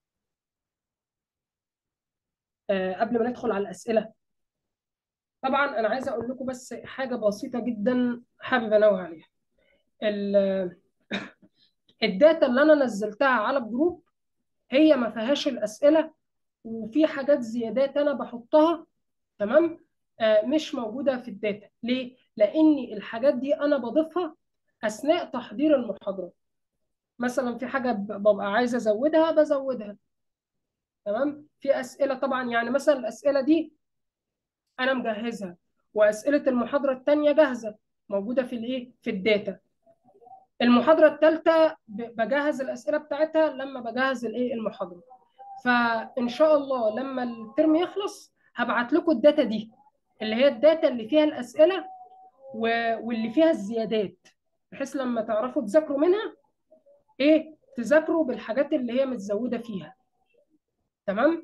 A: آه قبل ما ندخل على الاسئله طبعا انا عايز اقول لكم بس حاجه بسيطه جدا حابب انوه عليها الداتا اللي انا نزلتها على الجروب هي ما فيهاش الاسئله وفي حاجات زيادات انا بحطها تمام آه مش موجوده في الداتا ليه لان الحاجات دي انا بضيفها اثناء تحضير المحاضره مثلا في حاجه ببقى عايز ازودها بزودها تمام في اسئله طبعا يعني مثلا الاسئله دي انا مجهزها واسئله المحاضره الثانيه جاهزه موجوده في الايه في الداتا المحاضره الثالثه بجهز الاسئله بتاعتها لما بجهز الايه المحاضره فان شاء الله لما الترم يخلص هبعت لكم الداتا دي اللي هي الداتا اللي فيها الاسئله واللي فيها الزيادات بحيث لما تعرفوا تذاكروا منها ايه تذاكروا بالحاجات اللي هي متزوده فيها تمام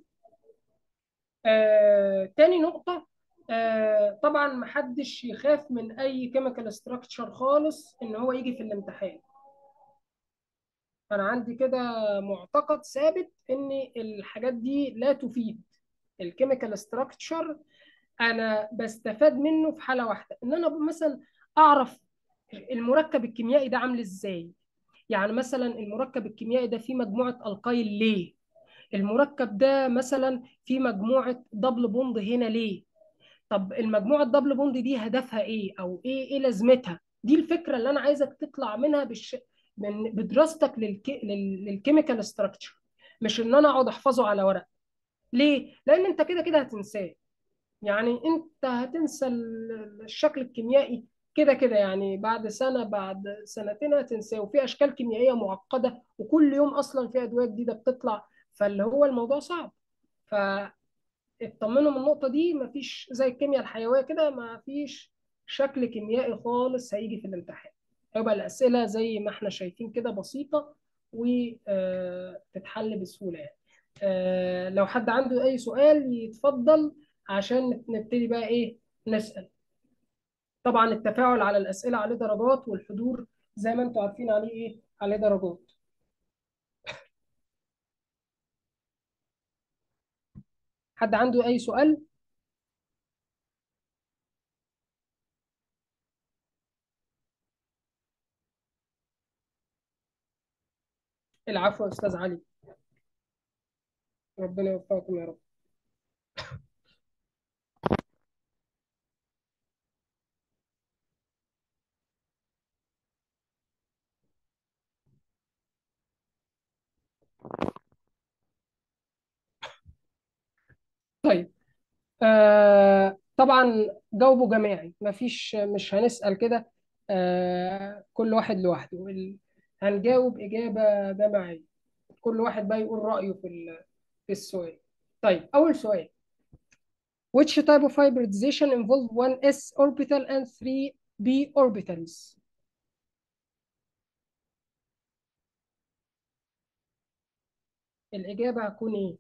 A: آه، تاني نقطة آه، طبعا محدش يخاف من أي كيميكال ستراكشر خالص إن هو يجي في الامتحان أنا عندي كده معتقد ثابت إن الحاجات دي لا تفيد الكيميكال ستراكشر أنا بستفاد منه في حالة واحدة إن أنا مثلا أعرف المركب الكيميائي ده عامل إزاي يعني مثلا المركب الكيميائي ده فيه مجموعة القايل ليه المركب ده مثلا فيه مجموعة دبل بوند هنا ليه طب المجموعه الدبل بوند دي هدفها ايه او ايه ايه لازمتها دي الفكره اللي انا عايزك تطلع منها بالش... من بدراستك للك... لل... للكيميكال ستراكشر مش ان انا اقعد احفظه على ورق ليه لان انت كده كده هتنساه يعني انت هتنسى ال- الشكل الكيميائي كده كده يعني بعد سنه بعد سنتين هتنساه وفي اشكال كيميائيه معقده وكل يوم اصلا في ادويه جديده بتطلع فاللي هو الموضوع صعب ف اطمنوا من النقطة دي مفيش زي الكيمياء الحيوية كده مفيش شكل كيميائي خالص هيجي في الامتحان يبقى الأسئلة زي ما احنا شايفين كده بسيطة وتتحل بسهولة يعني آه، لو حد عنده أي سؤال يتفضل عشان نبتدي بقى إيه نسأل طبعا التفاعل على الأسئلة عليه درجات والحضور زي ما انتم عارفين عليه إيه عليه درجات حد عنده أي سؤال العفو يا أستاذ علي ربنا يوفقكم يا رب طيب آه طبعا جاوبوا جماعي مفيش مش هنسأل كده آه كل واحد لوحده ال- هنجاوب إجابة جماعية كل واحد بقى يقول رأيه في ال- في السؤال طيب أول سؤال Which type of hybridization involve one s orbital and three b orbitals الإجابة هتكون إيه؟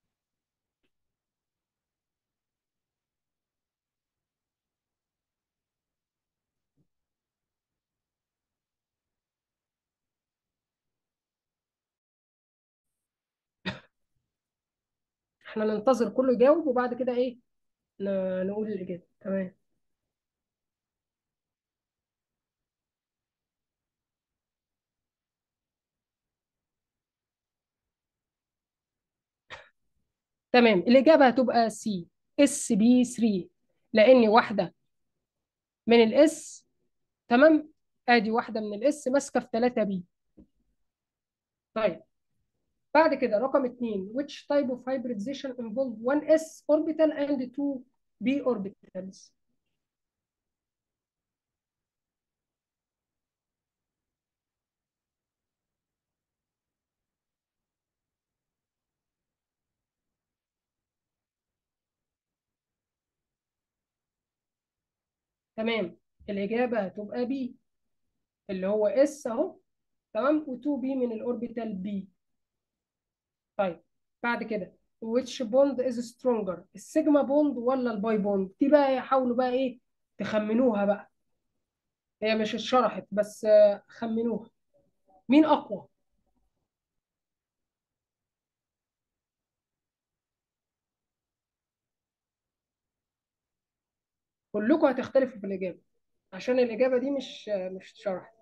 A: إحنا ننتظر كله يجاوب وبعد كده إيه ن- نقول الإجابة تمام تمام الإجابة هتبقى سي اس بي 3 لأن واحدة من الاس تمام ادي واحده من الاس ماسكه في 3 بي طيب بعد كده رقم اثنين which type of hybridization involve 1s orbital and 2p orbitals تمام الاجابه هتبقى بي اللي هو اس اهو تمام و2 بي من الاوربيتال بي طيب بعد كده which bond is stronger السيجما بوند ولا الباي بوند دي بقى يحاولوا بقى ايه تخمنوها بقى هي مش اتشرحت بس آه، خمنوها مين اقوى كلكم هتختلفوا في الاجابه عشان الاجابه دي مش مش اتشرحت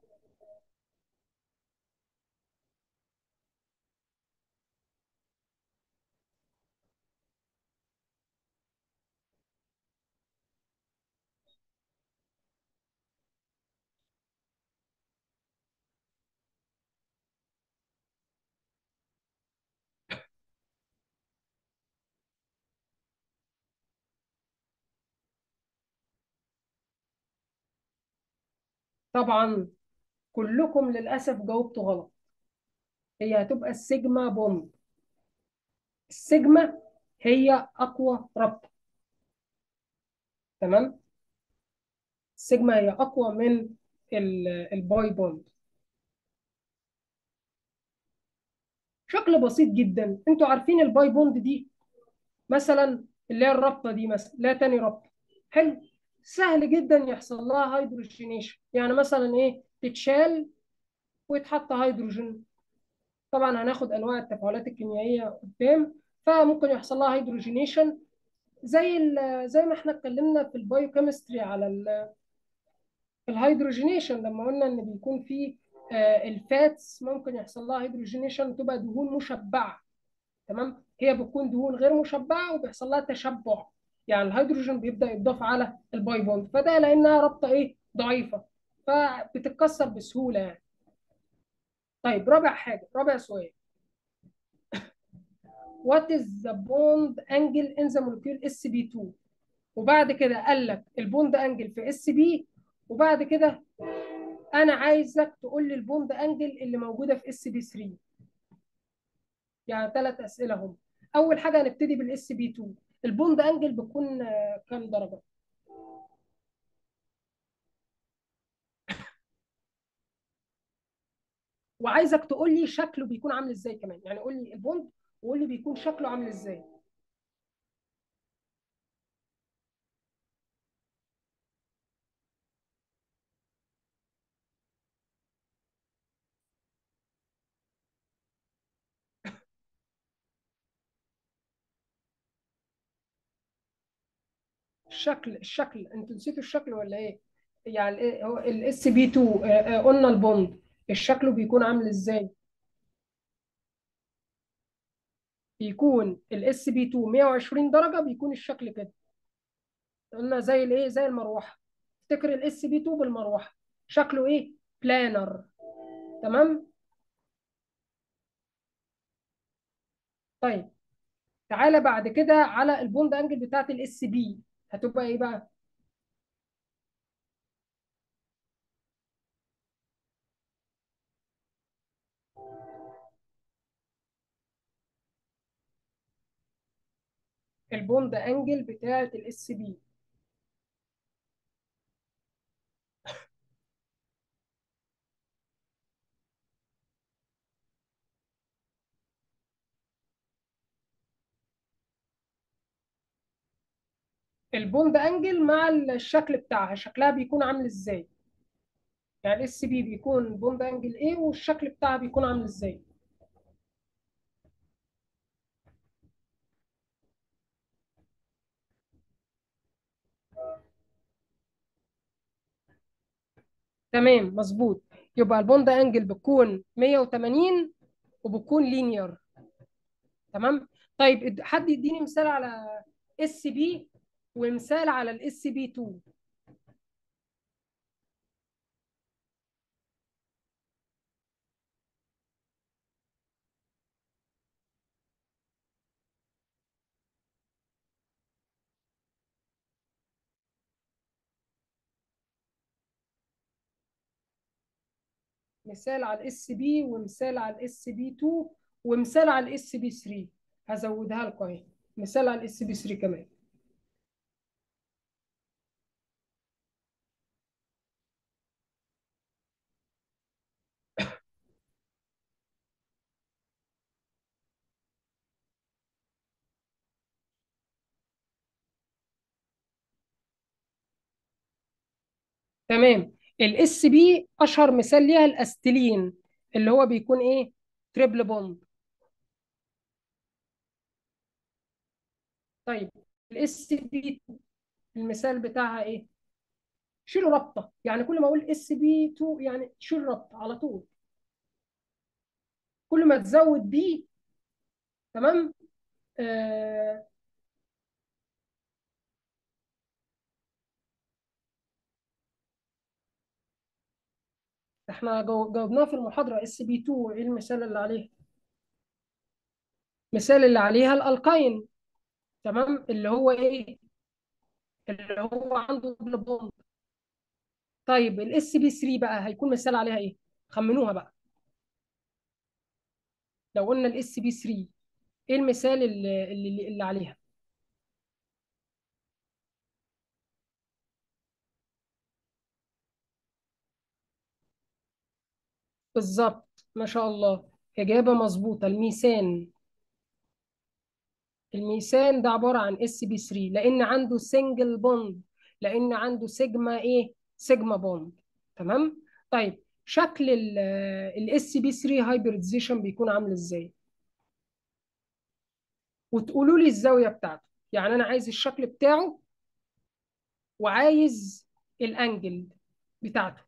A: طبعا كلكم للاسف جاوبتوا غلط هي هتبقى السيجما بوند السيجما هي اقوى رابطه تمام السيجما هي اقوى من ال- الباي بوند شكل بسيط جدا انتوا عارفين الباي بوند دي مثلا اللي هي الرابطه دي مثلا لا تاني رابطه حلو سهل جدا يحصل لها هيدروجينيشن يعني مثلا ايه تتشال ويتحط هيدروجين طبعا هناخد انواع التفاعلات الكيميائيه قدام فممكن يحصل لها هيدروجينيشن زي ال- زي ما احنا اتكلمنا في البايوكيمستري على ال- الهيدروجينيشن لما قلنا ان بيكون في آه، الفاتس ممكن يحصل لها هيدروجينيشن وتبقى دهون مشبعه تمام هي بتكون دهون غير مشبعه وبيحصل لها تشبع يعني الهيدروجين بيبدا يضاف على الباي بوند فده لانها رابطه ايه ضعيفه فبتتكسر بسهوله يعني طيب رابع حاجه رابع سؤال what is the bond angle in the molecule SB2 وبعد كده قال لك البوند انجل في اس بي وبعد كده انا عايزك تقول لي البوند انجل اللي موجوده في اس بي 3 يعني ثلاث اسئله هم اول حاجه هنبتدي بالاس بي 2 البوند انجل بتكون آه، كام درجه وعايزك تقول لي شكله بيكون عامل ازاي كمان يعني قول لي البوند وقول لي بيكون شكله عامل ازاي الشكل الشكل انتوا نسيتوا الشكل ولا ايه يعني ايه هو الاس بي 2 آه، آه، قلنا البوند الشكله بيكون عامل ازاي بيكون الاس بي 2 120 درجه بيكون الشكل كده قلنا زي الايه زي المروحه افتكر الاس بي 2 بالمروحه شكله ايه بلانر تمام طيب تعالى بعد كده على البوند انجل بتاعت الاس بي هتبقى ايه بقى البوند انجل بتاعت الاس بي البوند انجل مع الشكل بتاعها شكلها بيكون عامل ازاي يعني الاس بي بيكون بوند انجل ايه والشكل بتاعها بيكون عامل ازاي تمام مظبوط يبقى البوند انجل بتكون 180 وبتكون لينير تمام طيب اد- حد يديني مثال على اس بي ومثال على الاس بي 2 مثال على الاس بي ومثال على الاس بي 2 ومثال على الاس بي 3 هزودها لكم اهي مثال على الاس بي 3 كمان تمام الاس بي اشهر مثال ليها الاستيلين اللي هو بيكون ايه تريبل بوند طيب الاس بي المثال بتاعها ايه شيلوا رابطه يعني كل ما اقول اس بي 2 يعني شيل رابطه على طول كل ما تزود بي تمام آه احنا جو- جاوبناها في المحاضره اس بي 2 ايه المثال اللي عليه مثال اللي عليها الالقاين تمام اللي هو ايه اللي هو عنده دبل بوند طيب الاس بي 3 بقى هيكون مثال عليها ايه خمنوها بقى لو قلنا الاس بي 3 ايه المثال اللي, اللي, اللي عليها بالظبط ما شاء الله إجابة مظبوطة الميثان الميثان ده عبارة عن اس بي 3 لأن عنده سنجل بوند لأن عنده سيجما إيه؟ سيجما بوند تمام؟ طيب شكل الاس بي 3 هايبريديزيشن بيكون عامل إزاي؟ وتقولوا لي الزاوية بتاعته يعني أنا عايز الشكل بتاعه وعايز الأنجل بتاعته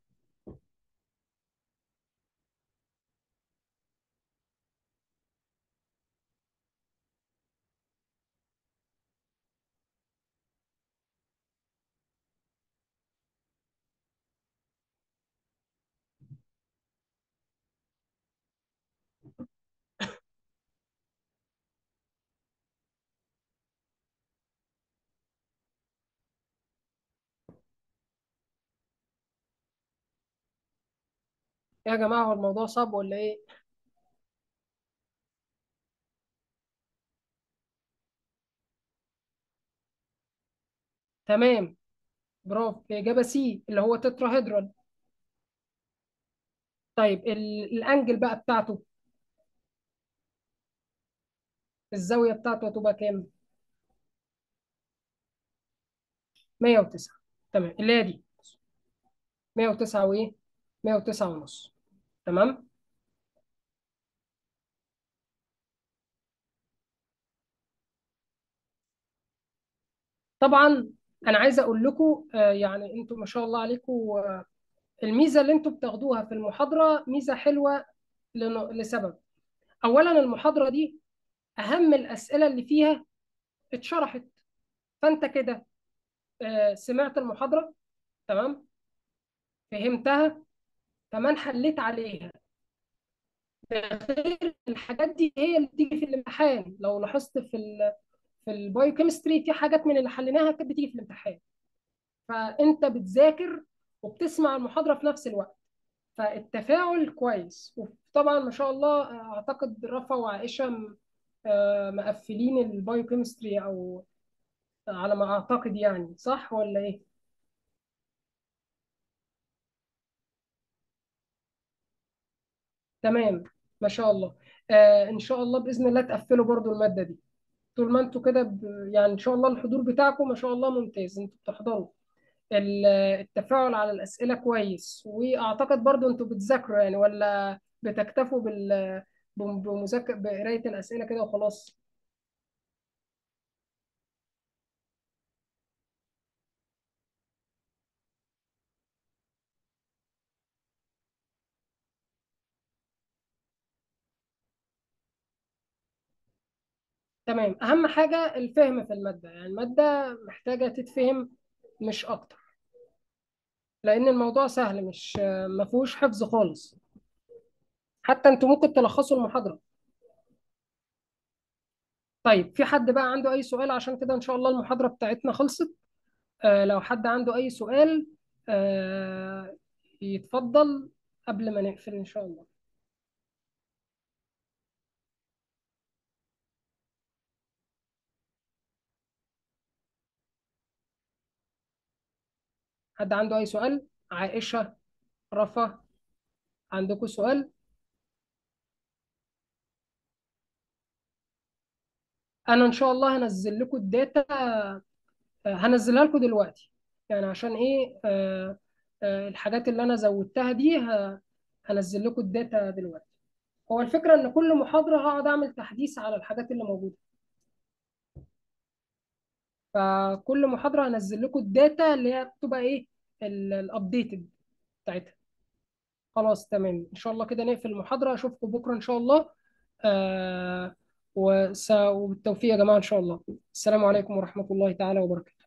A: يا جماعة هو الموضوع صعب ولا إيه؟ تمام برافو الإجابة سي اللي هو تتراهيدرال طيب ال- الأنجل بقى بتاعته الزاوية بتاعته هتبقى كام؟ 109 تمام اللي هي دي 109 وإيه؟ 109 ونص تمام؟ طبعا أنا عايز أقول لكم آه، يعني أنتوا ما شاء الله عليكم آه، الميزة اللي أنتوا بتاخدوها في المحاضرة ميزة حلوة لن- لسبب أولا المحاضرة دي أهم الأسئلة اللي فيها اتشرحت فأنت كده آه، سمعت المحاضرة تمام فهمتها كمان حليت عليها ده غير الحاجات دي هي اللي بتيجي في الامتحان لو لاحظت في ال في البايوكيمستري في حاجات من اللي حليناها كانت بتيجي في الامتحان فانت بتذاكر وبتسمع المحاضره في نفس الوقت فالتفاعل كويس وطبعا ما شاء الله اعتقد رفا وعائشه م- آه، مقفلين البايوكيمستري او على ما اعتقد يعني صح ولا ايه تمام ما شاء الله آه ان شاء الله باذن الله تقفلوا برضو الماده دي طول ما انتوا كده ب... يعني ان شاء الله الحضور بتاعكم ما شاء الله ممتاز انتوا بتحضروا ال- التفاعل على الأسئلة كويس واعتقد برضو انتوا بتذاكروا يعني ولا بتكتفوا بال بم- بمذاكرة بقراية الأسئلة كده وخلاص تمام أهم حاجة الفهم في المادة يعني المادة محتاجة تتفهم مش أكتر لأن الموضوع سهل مش ما فيهوش حفظ خالص حتى انتوا ممكن تلخصوا المحاضرة طيب في حد بقى عنده أي سؤال عشان كده إن شاء الله المحاضرة بتاعتنا خلصت آه، لو حد عنده أي سؤال آه، يتفضل قبل ما نقفل إن شاء الله حد عنده أي سؤال عائشة رفا عندكم سؤال أنا إن شاء الله هنزل لكم الداتا آه، هنزلها لكم دلوقتي يعني عشان إيه آه، آه، الحاجات اللي أنا زودتها دي ه- هنزل لكم الداتا دلوقتي هو الفكرة إن كل محاضرة هقعد أعمل تحديث على الحاجات اللي موجودة فكل محاضرة هنزل لكم الداتا اللي هي بتبقى إيه الأبديتد بتاعتها خلاص تمام ان شاء الله كده نقفل المحاضرة اشوفكم بكرة ان شاء الله آه وس... وبالتوفيق يا جماعة ان شاء الله السلام عليكم ورحمة الله تعالى وبركاته